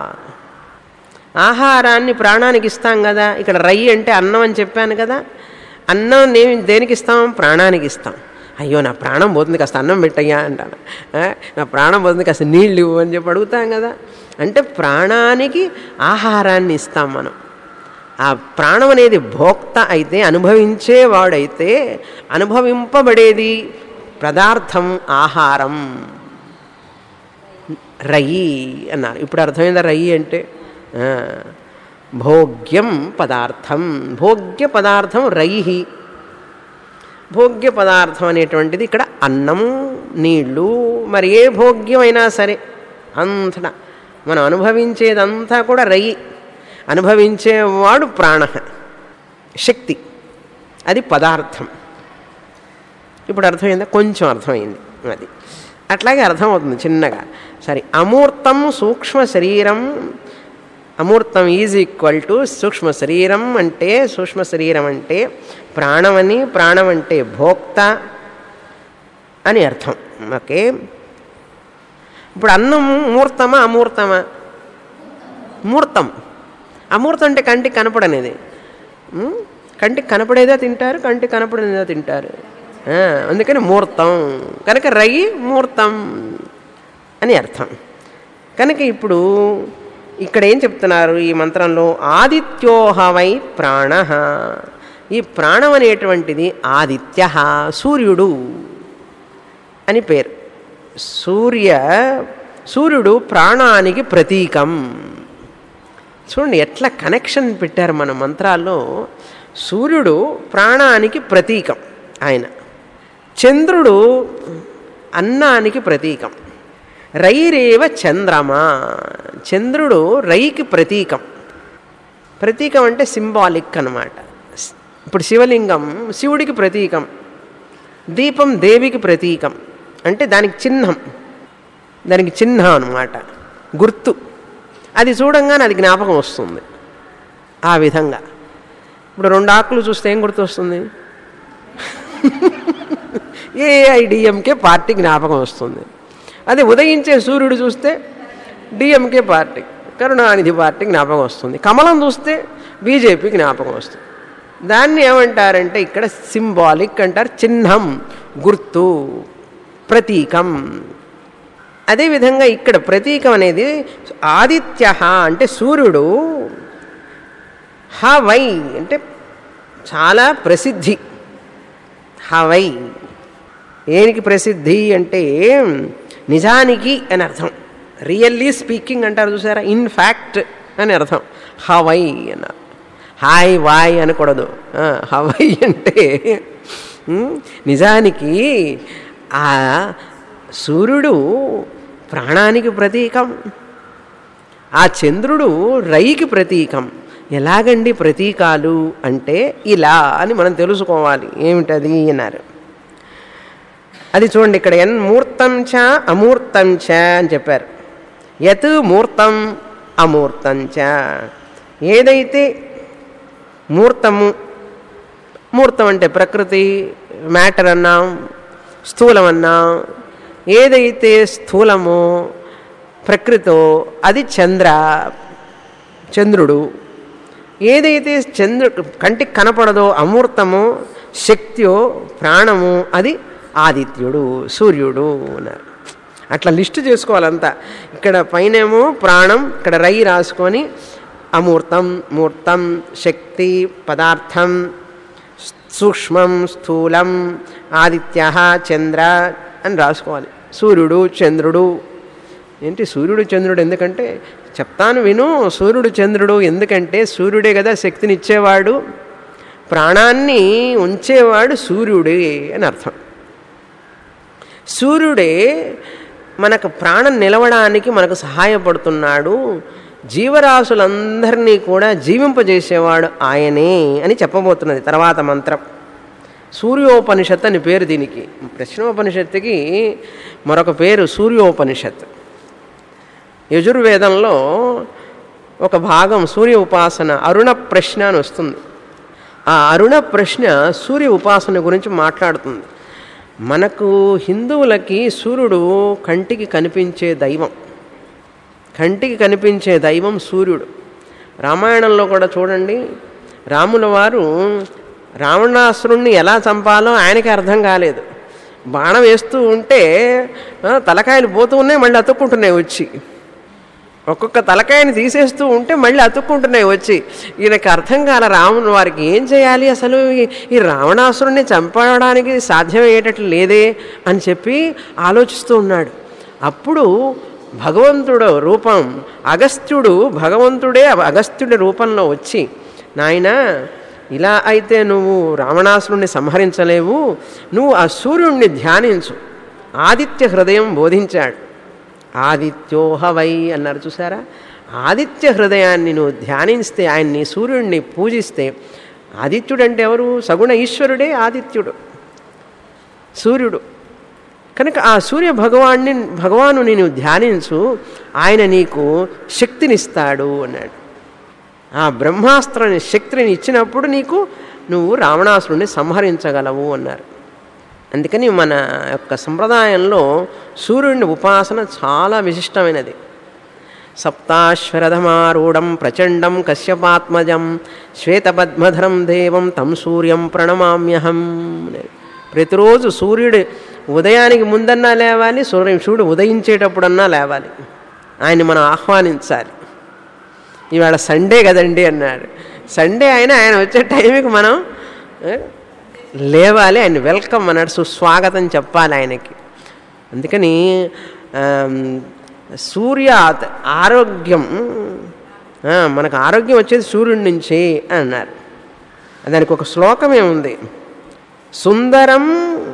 ఆహారాన్ని ప్రాణానికి ఇస్తాం కదా ఇక్కడ రై అంటే అన్నం అని చెప్పాను కదా అన్నం నేను దేనికి ఇస్తాం ప్రాణానికి ఇస్తాం అయ్యో నా ప్రాణం పోతుంది కాస్త అన్నం పెట్టయ్యా అంటాను ఆ, నా ప్రాణం పోతుంది కాస్త నీళ్ళు ఇవ్వు అని చెప్పి అడుగుతాం కదా అంటే ప్రాణానికి ఆహారాన్ని ఇస్తాం మనం ఆ ప్రాణం అనేది భోక్త అయితే అనుభవించేవాడైతే అనుభవింపబడేది పదార్థం ఆహారం రయి అన్నారు ఇప్పుడు అర్థమైందా రయి అంటే ఆ, భోగ్యం పదార్థం భోగ్య పదార్థం రయి భోగ్య పదార్థం అనేటువంటిది ఇక్కడ అన్నం నీళ్ళు మరి ఏ భోగ్యమైనా సరే అంతటా మనం అనుభవించేదంతా కూడా రయి అనుభవించేవాడు ప్రాణ శక్తి అది పదార్థం ఇప్పుడు అర్థమైందా కొంచెం అర్థమైంది అది అట్లాగే అర్థమవుతుంది చిన్నగా సరే అమూర్తం సూక్ష్మ శరీరం అమూర్తం ఈజ్ ఈక్వల్ టు సూక్ష్మ శరీరం అంటే సూక్ష్మ శరీరం అంటే ప్రాణమని ప్రాణం అంటే భోక్త అని అర్థం ఓకే ఇప్పుడు అన్నం మూర్తమా అమూర్తమా మూర్తం అమూర్తం అంటే కంటికి కనపడనేది ఉం? కంటికి కనపడేదా తింటారు కంటికి కనపడనేదా తింటారు ఆ, అందుకని మూర్తం కనుక రై మూర్తం అని అర్థం కనుక ఇప్పుడు ఇక్కడ ఏం చెప్తున్నారు ఈ మంత్రంలో ఆదిత్యోహవై ప్రాణ ఈ ప్రాణం అనేటువంటిది ఆదిత్య సూర్యుడు అని పేరు సూర్య సూర్యుడు ప్రాణానికి ప్రతీకం చూడండి ఎట్లా కనెక్షన్ పెట్టారు మన మంత్రాల్లో సూర్యుడు ప్రాణానికి ప్రతీకం ఆయన చంద్రుడు అన్నానికి ప్రతీకం రైరేవ చంద్రమా చంద్రుడు రైకి ప్రతీకం ప్రతీకం అంటే సింబాలిక్ అన్నమాట ఇప్పుడు శివలింగం శివుడికి ప్రతీకం దీపం దేవికి ప్రతీకం అంటే దానికి చిహ్నం దానికి చిహ్నం అనమాట గుర్తు అది చూడంగానే అది జ్ఞాపకం వస్తుంది ఆ విధంగా ఇప్పుడు రెండు ఆకులు చూస్తే ఏం గుర్తు వస్తుంది ఏఐడిఎంకే పార్టీ జ్ఞాపకం వస్తుంది అదే ఉదయించే సూర్యుడు చూస్తే డిఎంకే పార్టీ కరుణానిధి పార్టీ జ్ఞాపకం వస్తుంది కమలం చూస్తే బీజేపీ జ్ఞాపకం వస్తుంది దాన్ని ఏమంటారంటే ఇక్కడ సింబాలిక్ అంటారు చిహ్నం గుర్తు ప్రతీకం అదేవిధంగా ఇక్కడ ప్రతీకం అనేది ఆదిత్య అంటే సూర్యుడు హవై అంటే చాలా ప్రసిద్ధి హవై ఏనికి ప్రసిద్ధి అంటే నిజానికి అని అర్థం రియల్లీ స్పీకింగ్ అంటారు చూసారా ఇన్ ఫ్యాక్ట్ అని అర్థం హవై అన్నారు హాయ్ వాయ్ అనకూడదు ఆ, హవై అంటే ఉమ్, నిజానికి ఆ సూర్యుడు ప్రాణానికి ప్రతీకం ఆ చంద్రుడు రైకి ప్రతీకం ఎలాగండి ప్రతీకాలు అంటే ఇలా అని మనం తెలుసుకోవాలి ఏమిటది అన్నారు అది చూడండి ఇక్కడ ఎన్ మూర్తం చ అమూర్తం చ అని చెప్పారు యత్ మూర్తం అమూర్తం చ ఏదైతే మూర్తము మూర్తం అంటే ప్రకృతి మ్యాటర్ అన్నాం స్థూలం అన్నాం ఏదైతే స్థూలమో ప్రకృతో అది చంద్ర చంద్రుడు ఏదైతే చంద్రుడు కంటికి కనపడదో అమూర్తమో శక్తియో ప్రాణము అది ఆదిత్యుడు సూర్యుడు అన్నారు అట్లా లిస్టు చేసుకోవాలంతా ఇక్కడ పైనేమో ప్రాణం ఇక్కడ రై రాసుకొని అమూర్తం మూర్తం శక్తి పదార్థం సూక్ష్మం స్థూలం ఆదిత్య చంద్ర అని రాసుకోవాలి సూర్యుడు చంద్రుడు ఏంటి సూర్యుడు చంద్రుడు ఎందుకంటే చెప్తాను విను సూర్యుడు చంద్రుడు ఎందుకంటే సూర్యుడే కదా శక్తిని ఇచ్చేవాడు ప్రాణాన్ని ఉంచేవాడు సూర్యుడే అని అర్థం సూర్యుడే మనకు ప్రాణం నిలవడానికి మనకు సహాయపడుతున్నాడు జీవరాశులందరినీ కూడా జీవింపజేసేవాడు ఆయనే అని చెప్పబోతున్నది తర్వాత మంత్రం సూర్యోపనిషత్ అని పేరు దీనికి ప్రశ్నోపనిషత్తుకి మరొక పేరు సూర్యోపనిషత్ యజుర్వేదంలో ఒక భాగం సూర్య ఉపాసన అరుణ ప్రశ్న అని వస్తుంది ఆ అరుణ ప్రశ్న సూర్య ఉపాసన గురించి మాట్లాడుతుంది మనకు హిందువులకి సూర్యుడు కంటికి కనిపించే దైవం కంటికి కనిపించే దైవం సూర్యుడు రామాయణంలో కూడా చూడండి రాముల వారు రావణాసురుణ్ణి ఎలా చంపాలో ఆయనకి అర్థం కాలేదు బాణం వేస్తూ ఉంటే ఆ, తలకాయలు పోతూ ఉన్నాయి మళ్ళీ అతుక్కుంటున్నాయి వచ్చి ఒక్కొక్క తలకాయని తీసేస్తూ ఉంటే మళ్ళీ అతుక్కుంటున్నాయి వచ్చి ఈయనకి అర్థం కాల రాముని వారికి ఏం చేయాలి అసలు ఈ- ఈ రావణాసురుణ్ణి చంపడానికి సాధ్యమయ్యేటట్లు లేదే అని చెప్పి ఆలోచిస్తూ ఉన్నాడు అప్పుడు భగవంతుడు రూపం అగస్త్యుడు భగవంతుడే అగస్త్యుడి రూపంలో వచ్చి నాయనా ఇలా అయితే నువ్వు రావణాసురుణ్ణి సంహరించలేవు నువ్వు ఆ సూర్యుణ్ణి ధ్యానించు ఆదిత్య హృదయం బోధించాడు ఆదిత్యోహ వై అన్నారు చూసారా ఆదిత్య హృదయాన్ని నువ్వు ధ్యానిస్తే ఆయన్ని సూర్యుడిని పూజిస్తే ఆదిత్యుడు అంటే ఎవరు సగుణ ఈశ్వరుడే ఆదిత్యుడు సూర్యుడు కనుక ఆ సూర్య భగవాన్ని భగవాను నేను ధ్యానించు ఆయన నీకు శక్తినిస్తాడు అన్నాడు ఆ బ్రహ్మాస్త్రాన్ని శక్తిని ఇచ్చినప్పుడు నీకు నువ్వు రావణాసురుణ్ణి సంహరించగలవు అన్నారు అందుకని మన యొక్క సంప్రదాయంలో సూర్యుడిని ఉపాసన చాలా విశిష్టమైనది సప్తాశ్వరథమారూఢం ప్రచండం కశ్యపాత్మజం శ్వేతపద్మధరం దేవం తం సూర్యం ప్రణమామ్యహం అనేది. ప్రతిరోజు సూర్యుడు ఉదయానికి ముందన్నా లేవాలి సూర్య సూర్యుడు ఉదయించేటప్పుడన్నా లేవాలి ఆయన్ని మనం ఆహ్వానించాలి ఇవాళ సండే కదండి అన్నాడు సండే అయినా ఆయన వచ్చే టైంకి మనం ఏ, లేవాలి ఆయన వెల్కమ్ అన్నాడు సుస్వాగతం చెప్పాలి ఆయనకి అందుకని ఆమ్, సూర్య ఆరోగ్యం ఆ, మనకు ఆరోగ్యం వచ్చేది సూర్యుడి నుంచి అని అన్నారు దానికి ఒక శ్లోకమే ఉంది సుందరం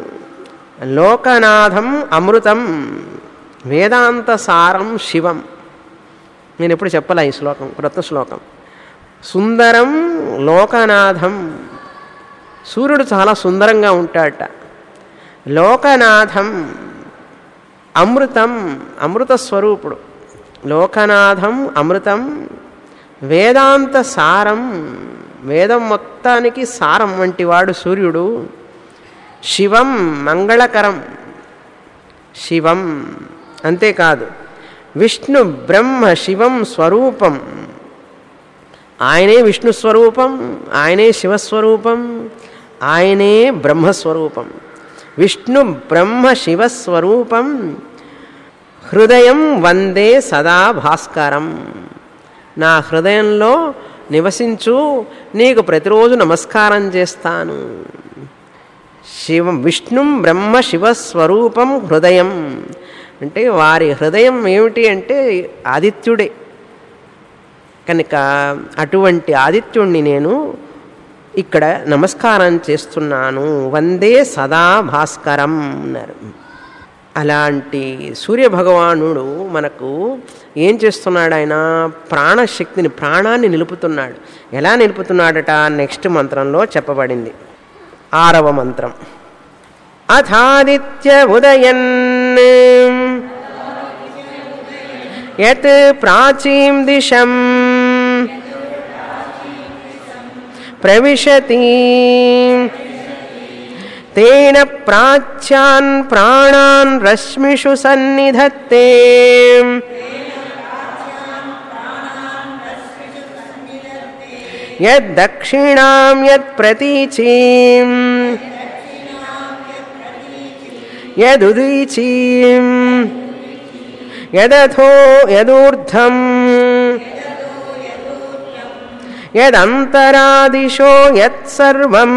లోకనాథం అమృతం వేదాంత సారం శివం నేను ఎప్పుడు చెప్పాల ఈ శ్లోకం క్రొత్త శ్లోకం సుందరం లోకనాథం సూర్యుడు చాలా సుందరంగా ఉంటాడట లోకనాథం అమృతం అమృత స్వరూపుడు లోకనాథం అమృతం వేదాంత సారం వేదం మొత్తానికి సారం వంటి వాడు సూర్యుడు శివం మంగళకరం శివం అంతేకాదు విష్ణు బ్రహ్మ శివం స్వరూపం ఆయనే విష్ణు స్వరూపం ఆయనే శివస్వరూపం ఆయనే బ్రహ్మస్వరూపం విష్ణు బ్రహ్మ శివస్వరూపం హృదయం వందే సదా భాస్కరం నా హృదయంలో నివసించు నీకు ప్రతిరోజు నమస్కారం చేస్తాను శివం విష్ణుం బ్రహ్మ శివస్వరూపం హృదయం అంటే వారి హృదయం ఏమిటి అంటే ఆదిత్యుడే కనుక అటువంటి ఆదిత్యుణ్ణి నేను ఇక్కడ నమస్కారం చేస్తున్నాను వందే సదా భాస్కరం అన్నారు అలాంటి సూర్యభగవానుడు మనకు ఏం చేస్తున్నాడు ఆయన ప్రాణశక్తిని ప్రాణాన్ని నిలుపుతున్నాడు ఎలా నిలుపుతున్నాడట నెక్స్ట్ మంత్రంలో చెప్పబడింది ఆరవ మంత్రం అథాదిత్య ఉదయన్ యత్ ప్రాచీం దిశం ప్రవిశతి తేన ప్రాచ్యాన్ ప్రాణాన్ రశ్మిషు సన్నిధత్తే యద్దక్షిణాం యత్ప్రతీచీం యదుదీచీం యదథో యదూర్ధం యదంతరాదిశో యత్సర్వం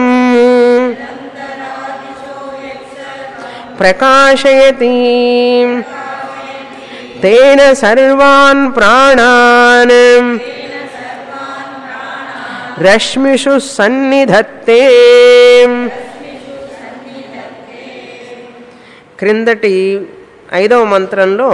ప్రకాశయతి తేన సర్వాన్ ప్రాణాన్ రశ్మిషు సన్నిధత్తే క్రిందటి ఐదవ మంత్రంలో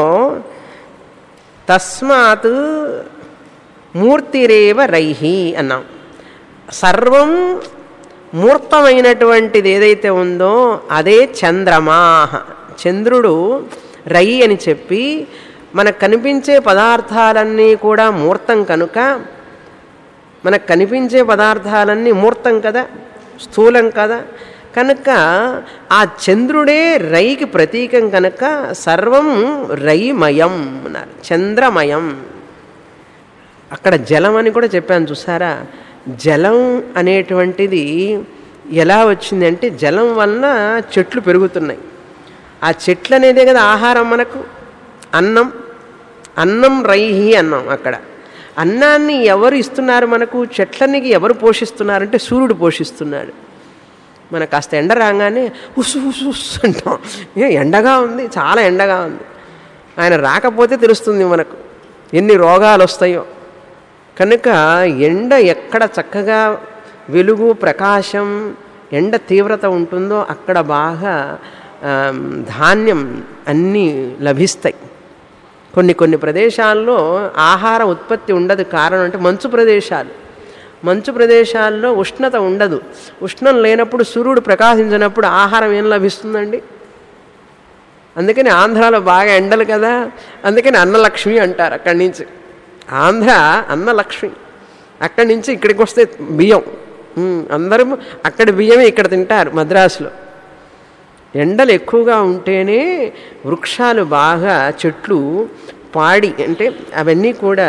తస్మాత్ మూర్తిరేవ రైహి అన్నాం సర్వం మూర్తమైనటువంటిది ఏదైతే ఉందో అదే చంద్రమా చంద్రుడు రై అని చెప్పి మనకు కనిపించే పదార్థాలన్నీ కూడా మూర్తం కనుక మనకు కనిపించే పదార్థాలన్నీ మూర్తం కదా స్థూలం కదా కనుక ఆ చంద్రుడే రైకి ప్రతీకం కనుక సర్వం రైమయం అన్నారు చంద్రమయం అక్కడ జలం అని కూడా చెప్పాను చూసారా జలం అనేటువంటిది ఎలా వచ్చింది అంటే జలం వలన చెట్లు పెరుగుతున్నాయి ఆ చెట్లు అనేదే కదా ఆహారం మనకు అన్నం అన్నం రైహి అన్నం అక్కడ అన్నాన్ని ఎవరు ఇస్తున్నారు మనకు చెట్లనికి ఎవరు పోషిస్తున్నారంటే సూర్యుడు పోషిస్తున్నాడు మనకు కాస్త ఎండ రాగానే ఉసు ఉసు ఉస్ అంటాం ఏ ఎండగా ఉంది చాలా ఎండగా ఉంది ఆయన రాకపోతే తెలుస్తుంది మనకు ఎన్ని రోగాలు వస్తాయో కనుక ఎండ ఎక్కడ చక్కగా వెలుగు ప్రకాశం ఎండ తీవ్రత ఉంటుందో అక్కడ బాగా ధాన్యం అన్నీ లభిస్తాయి కొన్ని కొన్ని ప్రదేశాల్లో ఆహార ఉత్పత్తి ఉండదు కారణం అంటే మంచు ప్రదేశాలు మంచు ప్రదేశాల్లో ఉష్ణత ఉండదు ఉష్ణం లేనప్పుడు సూర్యుడు ప్రకాశించినప్పుడు ఆహారం ఏం లభిస్తుందండి అందుకని ఆంధ్రాలో బాగా ఎండలు కదా అందుకని అన్నలక్ష్మి అంటారు అక్కడి నుంచి ఆంధ్ర అన్నలక్ష్మి అక్కడి నుంచి ఇక్కడికి వస్తే బియ్యం అందరూ అక్కడ బియ్యమే ఇక్కడ తింటారు మద్రాసులో ఎండలు ఎక్కువగా ఉంటేనే వృక్షాలు బాగా చెట్లు పాడి అంటే అవన్నీ కూడా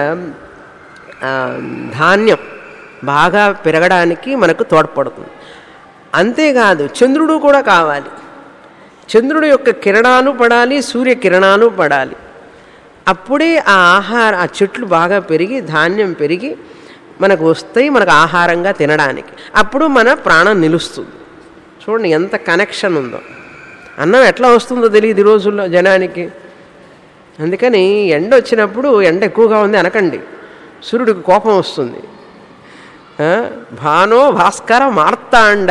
ధాన్యం బాగా పెరగడానికి మనకు తోడ్పడుతుంది అంతేకాదు చంద్రుడు కూడా కావాలి చంద్రుడు యొక్క కిరణాలు పడాలి సూర్య కిరణాలు పడాలి అప్పుడే ఆ ఆహార ఆ చెట్లు బాగా పెరిగి ధాన్యం పెరిగి మనకు వస్తాయి మనకు ఆహారంగా తినడానికి అప్పుడు మన ప్రాణం నిలుస్తుంది చూడండి ఎంత కనెక్షన్ ఉందో అన్నం ఎట్లా వస్తుందో తెలియదు ఈ రోజుల్లో జనానికి అందుకని ఎండ వచ్చినప్పుడు ఎండ ఎక్కువగా ఉంది అనకండి సూర్యుడికి కోపం వస్తుంది భానో భాస్కర మార్తాండ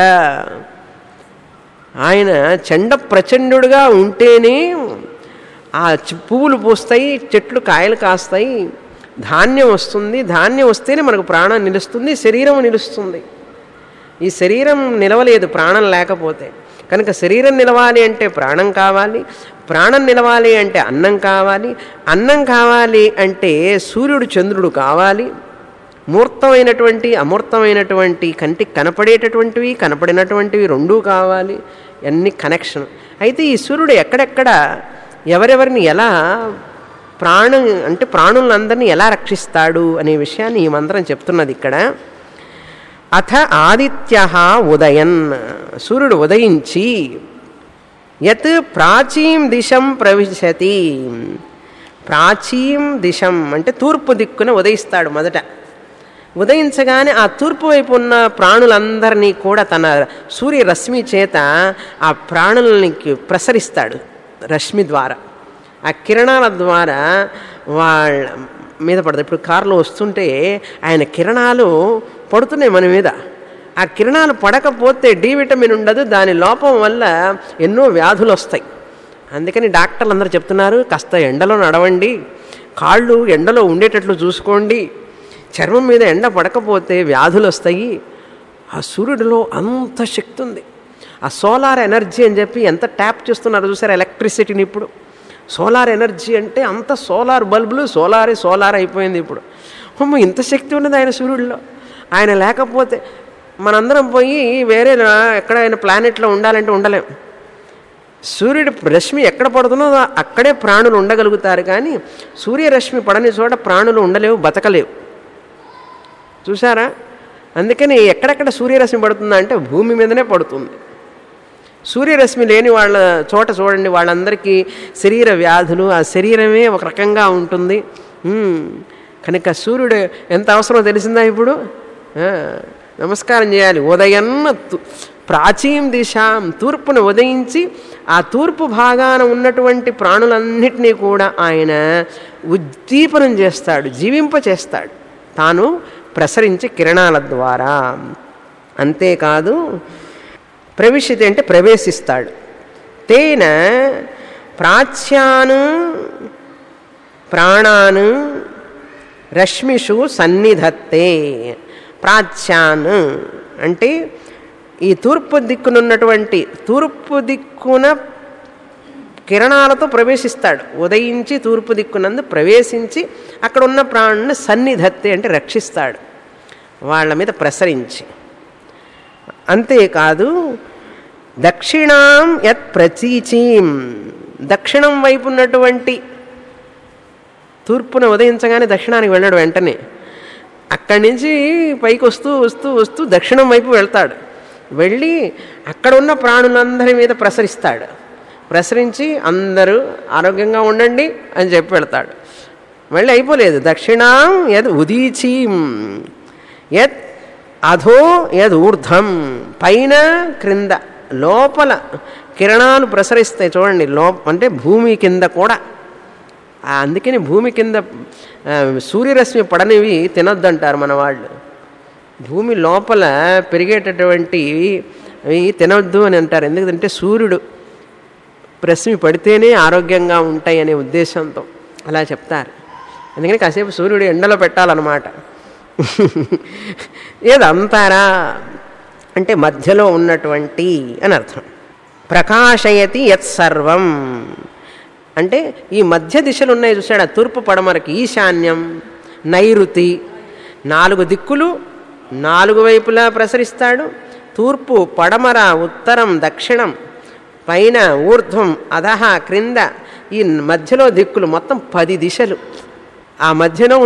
ఆయన చండ ప్రచండుడుగా ఉంటేనే ఆ పువ్వులు పూస్తాయి చెట్లు కాయలు కాస్తాయి ధాన్యం వస్తుంది ధాన్యం వస్తేనే మనకు ప్రాణం నిలుస్తుంది శరీరం నిలుస్తుంది ఈ శరీరం నిలవలేదు ప్రాణం లేకపోతే కనుక శరీరం నిలవాలి అంటే ప్రాణం కావాలి ప్రాణం నిలవాలి అంటే అన్నం కావాలి అన్నం కావాలి అంటే సూర్యుడు చంద్రుడు కావాలి మూర్తమైనటువంటి అమూర్తమైనటువంటి కంటికి కనపడేటటువంటివి కనపడినటువంటివి రెండూ కావాలి అన్ని కనెక్షన్ అయితే ఈ సూర్యుడు ఎక్కడెక్కడ ఎవరెవరిని ఎలా ప్రాణం అంటే ప్రాణులందరినీ ఎలా రక్షిస్తాడు అనే విషయాన్ని ఈ మంత్రం చెప్తున్నది ఇక్కడ అథ ఆదిత్య ఉదయన్ సూర్యుడు ఉదయించి యత్ ప్రాచీం దిశం ప్రవిశతి ప్రాచీం దిశం అంటే తూర్పు దిక్కున ఉదయిస్తాడు మొదట ఉదయించగానే ఆ తూర్పు వైపు ఉన్న ప్రాణులందరినీ కూడా తన సూర్యరశ్మి చేత ఆ ప్రాణులకి ప్రసరిస్తాడు రశ్మి ద్వారా ఆ కిరణాల ద్వారా వాళ్ళ మీద పడుతుంది ఇప్పుడు కారులో వస్తుంటే ఆయన కిరణాలు పడుతున్నాయి మన మీద ఆ కిరణాలు పడకపోతే డి విటమిన్ ఉండదు దాని లోపం వల్ల ఎన్నో వ్యాధులు వస్తాయి అందుకని డాక్టర్లు అందరూ చెప్తున్నారు కాస్త ఎండలో నడవండి కాళ్ళు ఎండలో ఉండేటట్లు చూసుకోండి చర్మం మీద ఎండ పడకపోతే వ్యాధులు వస్తాయి ఆ సూర్యుడిలో అంత శక్తి ఉంది ఆ సోలార్ ఎనర్జీ అని చెప్పి ఎంత ట్యాప్ చేస్తున్నారు చూసారు ఎలక్ట్రిసిటీని ఇప్పుడు సోలార్ ఎనర్జీ అంటే అంత సోలార్ బల్బులు సోలారే సోలార్ అయిపోయింది ఇప్పుడు అమ్మ ఇంత శక్తి ఉన్నది ఆయన సూర్యుడిలో ఆయన లేకపోతే మనందరం పోయి వేరే రా- ఎక్కడైనా ప్లానెట్లో ఉండాలంటే ఉండలేం సూర్యుడి రశ్మి ఎక్కడ పడుతుందో అక్కడే ప్రాణులు ఉండగలుగుతారు కానీ సూర్యరశ్మి పడని చోట ప్రాణులు ఉండలేవు బతకలేవు చూసారా అందుకని ఎక్కడెక్కడ సూర్యరశ్మి పడుతుందా అంటే భూమి మీదనే పడుతుంది సూర్యరశ్మి లేని వాళ్ళ చోట చూడండి వాళ్ళందరికీ శరీర వ్యాధులు ఆ శరీరమే ఒక రకంగా ఉంటుంది ఉమ్, కనుక సూర్యుడు ఎంత అవసరమో తెలిసిందా ఇప్పుడు ఆ, నమస్కారం చేయాలి ఉదయన్న తు- ప్రాచీం దిశాం తూర్పును ఉదయించి ఆ తూర్పు భాగాన ఉన్నటువంటి ప్రాణులన్నిటినీ కూడా ఆయన ఉద్దీపనం చేస్తాడు జీవింప చేస్తాడు తాను ప్రసరించి కిరణాల ద్వారా అంతేకాదు ప్రవిశతి అంటే ప్రవేశిస్తాడు తేన ప్రాచ్యాను ప్రాణాను రశ్మిషు సన్నిధత్తే ప్రాచ్యాన్ అంటే ఈ తూర్పు దిక్కునున్నటువంటి తూర్పు దిక్కున కిరణాలతో ప్రవేశిస్తాడు ఉదయించి తూర్పు దిక్కునందు ప్రవేశించి అక్కడ ఉన్న ప్రాణుని సన్నిధత్తే అంటే రక్షిస్తాడు వాళ్ళ మీద ప్రసరించి అంతేకాదు దక్షిణాం యత్ ప్రచీచీం దక్షిణం వైపు ఉన్నటువంటి తూర్పున ఉదయించగానే దక్షిణానికి వెళ్ళాడు వెంటనే అక్కడి నుంచి పైకి వస్తూ వస్తూ వస్తూ దక్షిణం వైపు వెళ్తాడు వెళ్ళి అక్కడ ఉన్న ప్రాణులందరి మీద ప్రసరిస్తాడు ప్రసరించి అందరూ ఆరోగ్యంగా ఉండండి అని చెప్పి వెళ్తాడు మళ్ళీ అయిపోలేదు దక్షిణాం యద్ ఉదీచీం యత్ అధో యద్ ఊర్ధం పైన క్రింద లోపల కిరణాలు ప్రసరిస్తాయి చూడండి లో అంటే భూమి కింద కూడా ఆ అందుకని భూమి కింద ఆ, సూర్యరశ్మి పడనివి తినొద్దంటారు మన వాళ్ళు భూమి లోపల పెరిగేటటువంటి అవి తినొద్దు అని అంటారు ఎందుకంటే సూర్యుడు రశ్మి పడితేనే ఆరోగ్యంగా ఉంటాయి అనే ఉద్దేశంతో అలా చెప్తారు అందుకని కాసేపు సూర్యుడు ఎండలో పెట్టాలన్నమాట ఏదంతారా అంటే మధ్యలో ఉన్నటువంటి అని అర్థం ప్రకాశయతి యత్ సర్వం అంటే ఈ మధ్య దిశలు ఉన్నాయి చూసాడు ఆ తూర్పు పడమరకి ఈశాన్యం నైరుతి నాలుగు దిక్కులు నాలుగు వైపులా ప్రసరిస్తాడు తూర్పు పడమర ఉత్తరం దక్షిణం పైన ఊర్ధ్వం అధహ క్రింద ఈ మధ్యలో దిక్కులు మొత్తం పది దిశలు ఆ మధ్యలో